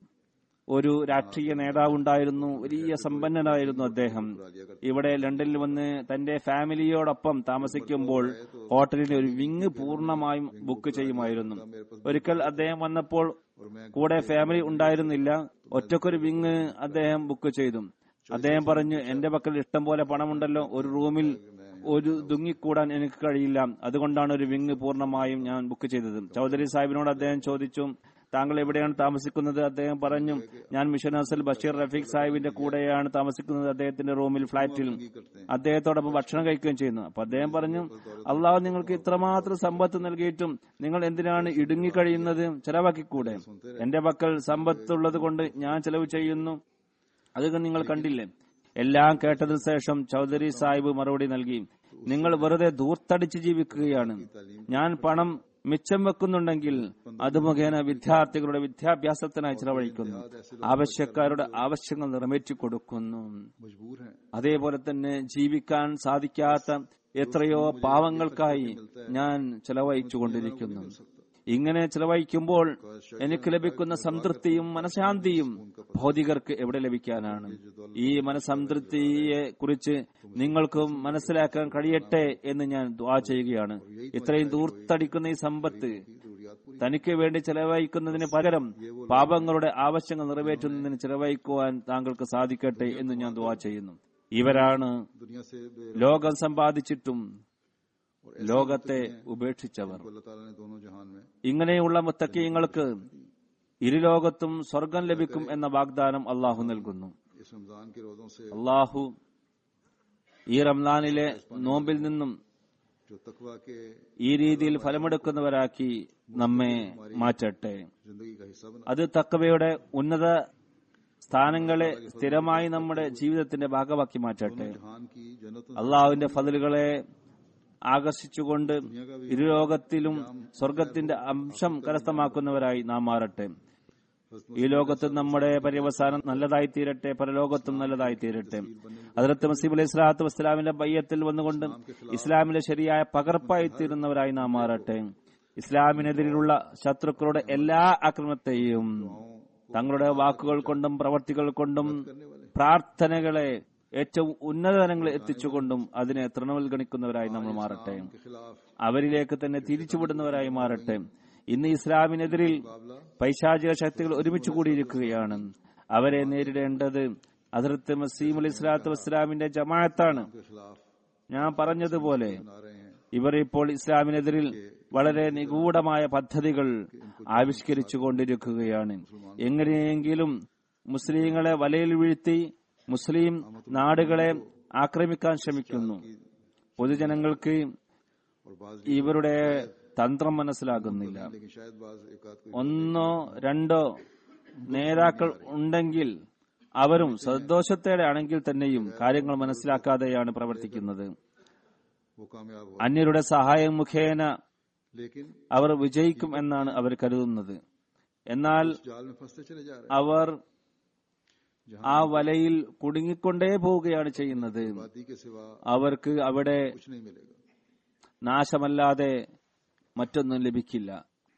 ഒരു രാഷ്ട്രീയ നേതാവുണ്ടായിരുന്നു വലിയ സമ്പന്നനായിരുന്നു അദ്ദേഹം ഇവിടെ ലണ്ടനിൽ വന്ന് തന്റെ ഫാമിലിയോടൊപ്പം താമസിക്കുമ്പോൾ ഹോട്ടലിന് ഒരു വിങ് പൂർണ്ണമായും ബുക്ക് ചെയ്യുമായിരുന്നു ഒരിക്കൽ അദ്ദേഹം വന്നപ്പോൾ കൂടെ ഫാമിലി ഉണ്ടായിരുന്നില്ല ഒറ്റക്കൊരു വിങ് അദ്ദേഹം ബുക്ക് ചെയ്തു അദ്ദേഹം പറഞ്ഞു എന്റെ പക്കൽ ഇഷ്ടം പോലെ പണമുണ്ടല്ലോ ഒരു റൂമിൽ ഒരു ദുങ്ങിക്കൂടാൻ എനിക്ക് കഴിയില്ല അതുകൊണ്ടാണ് ഒരു വിങ് പൂർണ്ണമായും ഞാൻ ബുക്ക് ചെയ്തത് ചൗധരി സാഹിബിനോട് അദ്ദേഹം ചോദിച്ചു താങ്കൾ എവിടെയാണ് താമസിക്കുന്നത് അദ്ദേഹം പറഞ്ഞു ഞാൻ മിഷൻ ഹസൽ ബഷീർ റഫീഖ് സാഹിബിന്റെ കൂടെയാണ് താമസിക്കുന്നത് അദ്ദേഹത്തിന്റെ റൂമിൽ ഫ്ളാറ്റിൽ അദ്ദേഹത്തോടൊപ്പം ഭക്ഷണം കഴിക്കുകയും ചെയ്യുന്നു അപ്പൊ അദ്ദേഹം പറഞ്ഞു അള്ളാഹു നിങ്ങൾക്ക് ഇത്രമാത്രം സമ്പത്ത് നൽകിയിട്ടും നിങ്ങൾ എന്തിനാണ് ഇടുങ്ങിക്കഴിയുന്നത് ചെലവാക്കിക്കൂടെ എന്റെ പക്കൽ സമ്പത്തുള്ളത് കൊണ്ട് ഞാൻ ചെലവ് ചെയ്യുന്നു അത് നിങ്ങൾ കണ്ടില്ലേ എല്ലാം കേട്ടതിനു ശേഷം ചൗധരി സാഹിബ് മറുപടി നൽകി നിങ്ങൾ വെറുതെ ദൂർത്തടിച്ച് ജീവിക്കുകയാണ് ഞാൻ പണം മിച്ചം വെക്കുന്നുണ്ടെങ്കിൽ അത് മുഖേന വിദ്യാർത്ഥികളുടെ വിദ്യാഭ്യാസത്തിനായി ചിലവഴിക്കുന്നു ആവശ്യക്കാരുടെ ആവശ്യങ്ങൾ നിറവേറ്റി കൊടുക്കുന്നു मजबूर हैं അതേപോലെ തന്നെ ജീവിക്കാൻ സാധിക്കാത്ത എത്രയോ പാവങ്ങൾക്കായി ഞാൻ ചെലവഴിച്ചുകൊണ്ടിരിക്കുന്നു ഇങ്ങനെ ചെലവഴിക്കുമ്പോൾ എനിക്ക് ലഭിക്കുന്ന സംതൃപ്തിയും മനഃശാന്തിയും ഭൗതികർക്ക് എവിടെ ലഭിക്കാനാണ് ഈ മനസംതൃപ്തിയെ കുറിച്ച് നിങ്ങൾക്കും മനസ്സിലാക്കാൻ കഴിയട്ടെ എന്ന് ഞാൻ ദ്വാ ചെയ്യുകയാണ് ഇത്രയും ദൂർത്തടിക്കുന്ന ഈ സമ്പത്ത് തനിക്ക് വേണ്ടി ചെലവഴിക്കുന്നതിന് പകരം പാപങ്ങളുടെ ആവശ്യങ്ങൾ നിറവേറ്റുന്നതിന് ചെലവഴിക്കുവാൻ താങ്കൾക്ക് സാധിക്കട്ടെ എന്ന് ഞാൻ ദ്വാ ചെയ്യുന്നു ഇവരാണ് दुनिया से बे- ലോകം സമ്പാദിച്ചിട്ടും ലോകത്തെ ഉപേക്ഷിച്ചവർ अल्लाह ताला ने दोनों जहान में ഇങ്ങനെയുള്ള മുത്തക്കീങ്ങൾക്ക് ഇരുലോകത്തും സ്വർഗം ലഭിക്കും എന്ന വാഗ്ദാനം അള്ളാഹു നൽകുന്നു इस रमजान के रोजों से അള്ളാഹു ഈ റംലാനിലെ നോമ്പിൽ നിന്നും जो तकवा के ഈ രീതിയിൽ ഫലമെടുക്കുന്നവരാക്കി നമ്മെ മാറ്റട്ടെ जिंदगी का हिस्सा बना അത് തക്കവയുടെ ഉന്നത സ്ഥാനങ്ങളെ സ്ഥിരമായി നമ്മുടെ ജീവിതത്തിന്റെ ഭാഗമാക്കി മാറ്റട്ടെ जहान की जन्नत അള്ളാഹുവിന്റെ ഫതിലുകളെ ആകർഷിച്ചുകൊണ്ട് ഇരുലോകത്തിലും സ്വർഗത്തിന്റെ അംശം കരസ്ഥമാക്കുന്നവരായി നാം മാറട്ടെ ഈ ലോകത്ത് നമ്മുടെ പര്യവസാനം നല്ലതായി തീരട്ടെ പരലോകത്തും നല്ലതായി തീരട്ടെ അതിർത്ത് മസീബ് അലൈഹി സ്വലാത്തു വസ്സലാമിന്റെ ബയ്യത്തിൽ വന്നുകൊണ്ട് ഇസ്ലാമിലെ ശരിയായ പകർപ്പായി തീരുന്നവരായി നാം മാറട്ടെ ഇസ്ലാമിനെതിരെയുള്ള ശത്രുക്കളുടെ എല്ലാ ആക്രമണത്തെയും തങ്ങളുടെ വാക്കുകൾ കൊണ്ടും പ്രവർത്തികൾ കൊണ്ടും പ്രാർത്ഥനകളെ ഏറ്റവും ഉന്നത തലങ്ങളിൽ എത്തിച്ചുകൊണ്ടും അതിനെ തൃണവൽഗണിക്കുന്നവരായി നമ്മൾ മാറട്ടെ के खिलाफ അവരിലേക്ക് തന്നെ തിരിച്ചുവിടുന്നവരായി മാറട്ടെ ഇന്ന് ഇസ്ലാമിനെതിരിൽ പൈശാചിക ശക്തികൾ ഒരുമിച്ച് കൂടിയിരിക്കുകയാണ് അവരെ നേരിടേണ്ടത് അതിർത്ത് മസീം അലി സ്വലാത്തു വസ്സലാമിന്റെ ജമാഅത്താണ് के खिलाफ ഞാൻ പറഞ്ഞതുപോലെ बना रहे हैं ഇവർ ഇപ്പോൾ ഇസ്ലാമിനെതിരിൽ വളരെ നിഗൂഢമായ പദ്ധതികൾ ആവിഷ്കരിച്ചു കൊണ്ടിരിക്കുകയാണ് എങ്ങനെയെങ്കിലും മുസ്ലിങ്ങളെ വലയിൽ വീഴ്ത്തി മുസ്ലിം നാടുകളെ ആക്രമിക്കാൻ ശ്രമിക്കുന്നു പൊതുജനങ്ങൾക്ക് और बाज ഇവരുടെ തന്ത്രം മനസ്സിലാകുന്നില്ല लेकिन शायद बाज एक आध कोई ഒന്നോ രണ്ടോ നേതാക്കൾ ഉണ്ടെങ്കിൽ അവരും സന്തോഷത്തോടെ ആണെങ്കിൽ തന്നെയും കാര്യങ്ങൾ മനസ്സിലാക്കാതെയാണ് പ്രവർത്തിക്കുന്നത് वो कामयाब हो അന്യരുടെ സഹായം മുഖേന लेकिन അവർ വിജയിക്കും എന്നാണ് അവർ കരുതുന്നത് എന്നാൽ जाल में फंसते चले जा रहे അവർ हैं ആ വലയിൽ കുടുങ്ങിക്കൊണ്ടേ പോവുകയാണ് ചെയ്യുന്നത് आबादी के सिवा അവർക്ക് അവിടെ कुछ नहीं मिलेगा നാശമല്ലാതെ മറ്റൊന്നും ലഭിക്കില്ല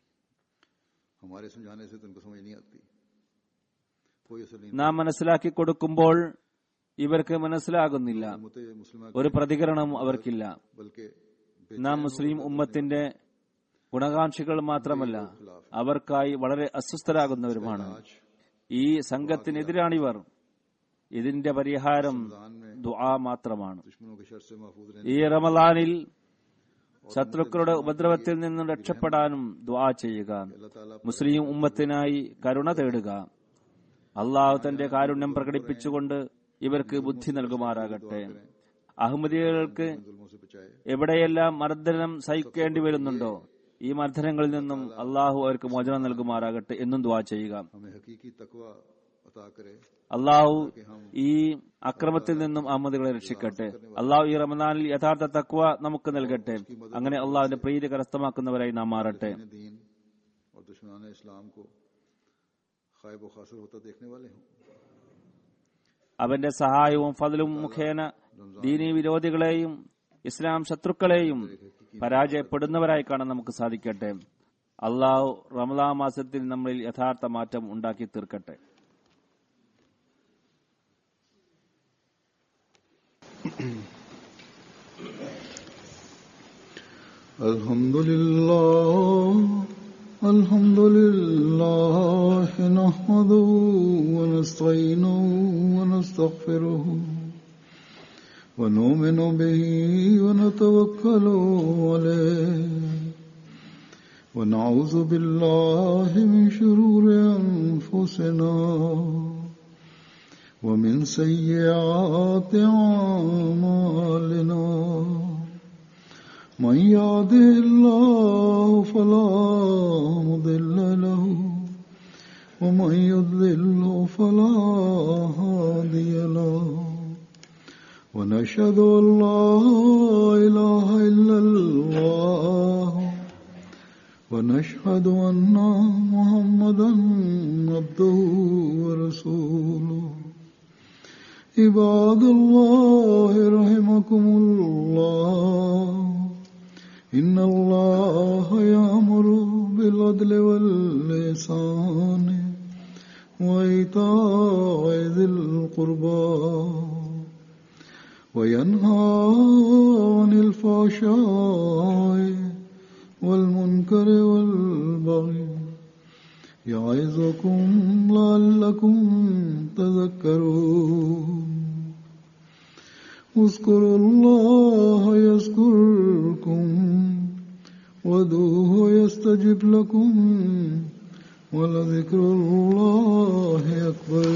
हमारे समझाने से तो उनको समझ नहीं आती कोई असर नहीं നാം മനസ്സിലാക്കി കൊടുക്കുമ്പോൾ ഇവർക്ക് മനസ്സിലാകുന്നില്ല मुते मुस्लिम ഒരു പ്രതികരണവും അവർക്കില്ല बल्कि നാം മുസ്ലിം ഉമ്മത്തിന്റെ ഗുണകാംക്ഷികൾ മാത്രമല്ല അവർക്കായി വളരെ അസ്വസ്ഥരാകുന്നവരുമാണ് ഈ സംഘത്തിനെതിരാണിവർ ഇതിന്റെ പരിഹാരം रमजान में ദുആ മാത്രമാണ് दुश्मनों के शर से महफूज रहने ഈ റമലാനിൽ ശത്രുക്കളുടെ ഉപദ്രവത്തിൽ നിന്നും രക്ഷപ്പെടാനും ദുആ ചെയ്യുക अल्लाह ताला മുസ്ലിം ഉമ്മത്തിനായി കരുണ തേടുക അള്ളാഹു തന്റെ കാരുണ്യം പ്രകടിപ്പിച്ചുകൊണ്ട് ഇവർക്ക് ബുദ്ധി നൽകുമാറാകട്ടെ അഹമ്മദികൾക്ക് जुल्मों से बचाए എവിടെയെല്ലാം മർദ്ദനം സഹിക്കേണ്ടി വരുന്നുണ്ടോ ഈ മർദ്ദനങ്ങളിൽ നിന്നും അള്ളാഹു അവർക്ക് മോചനം നൽകുമാറാകട്ടെ എന്നും ദ്വാ ചെയ്യുക हमें हकीकी तकवा अता करे അള്ളാഹു ഈ അക്രമത്തിൽ നിന്നും അഹമ്മദികളെ രക്ഷിക്കട്ടെ അള്ളാഹു ഈ റമദാനിൽ യഥാർത്ഥ തക്വ നമുക്ക് നൽകട്ടെ അങ്ങനെ അള്ളാഹുവിന്റെ പ്രീതി കരസ്ഥമാക്കുന്നവരായി നാം മാറട്ടെ अपने दीन और दुश्मनान इस्लाम को खायब खासर होता देखने वाले हों അവന്റെ സഹായവും ഫതിലും മുഖേന ദീനി വിരോധികളെയും ഇസ്ലാം ശത്രുക്കളെയും പരാജയപ്പെടുന്നവരായി കാണാൻ നമുക്ക് സാധിക്കട്ടെ അള്ളാഹു റമലാ മാസത്തിൽ നമ്മളിൽ യഥാർത്ഥ മാറ്റം ഉണ്ടാക്കി തീർക്കട്ടെ الحمد لله الحمد لله نحمده ونستعينه ونستغفره ونؤمن به ونتوكل عليه ونعوذ بالله من شرور أنفسنا ومن سيئات أعمالنا من يهده الله فلا مضل له ومن يضلل فلا هادي له ونشهد ان لا اله الا الله ونشهد ان محمدا عبده ورسوله عباد الله رحمكم الله إن الله يأمر بالعدل واللسان وإيتاء ذي القربى وينهى عن الفحشاء والمنكر والبغي يعظكم لعلكم تذكرون اذكروا الله يذكركم ودوه يستجب لكم ولذكر الله أكبر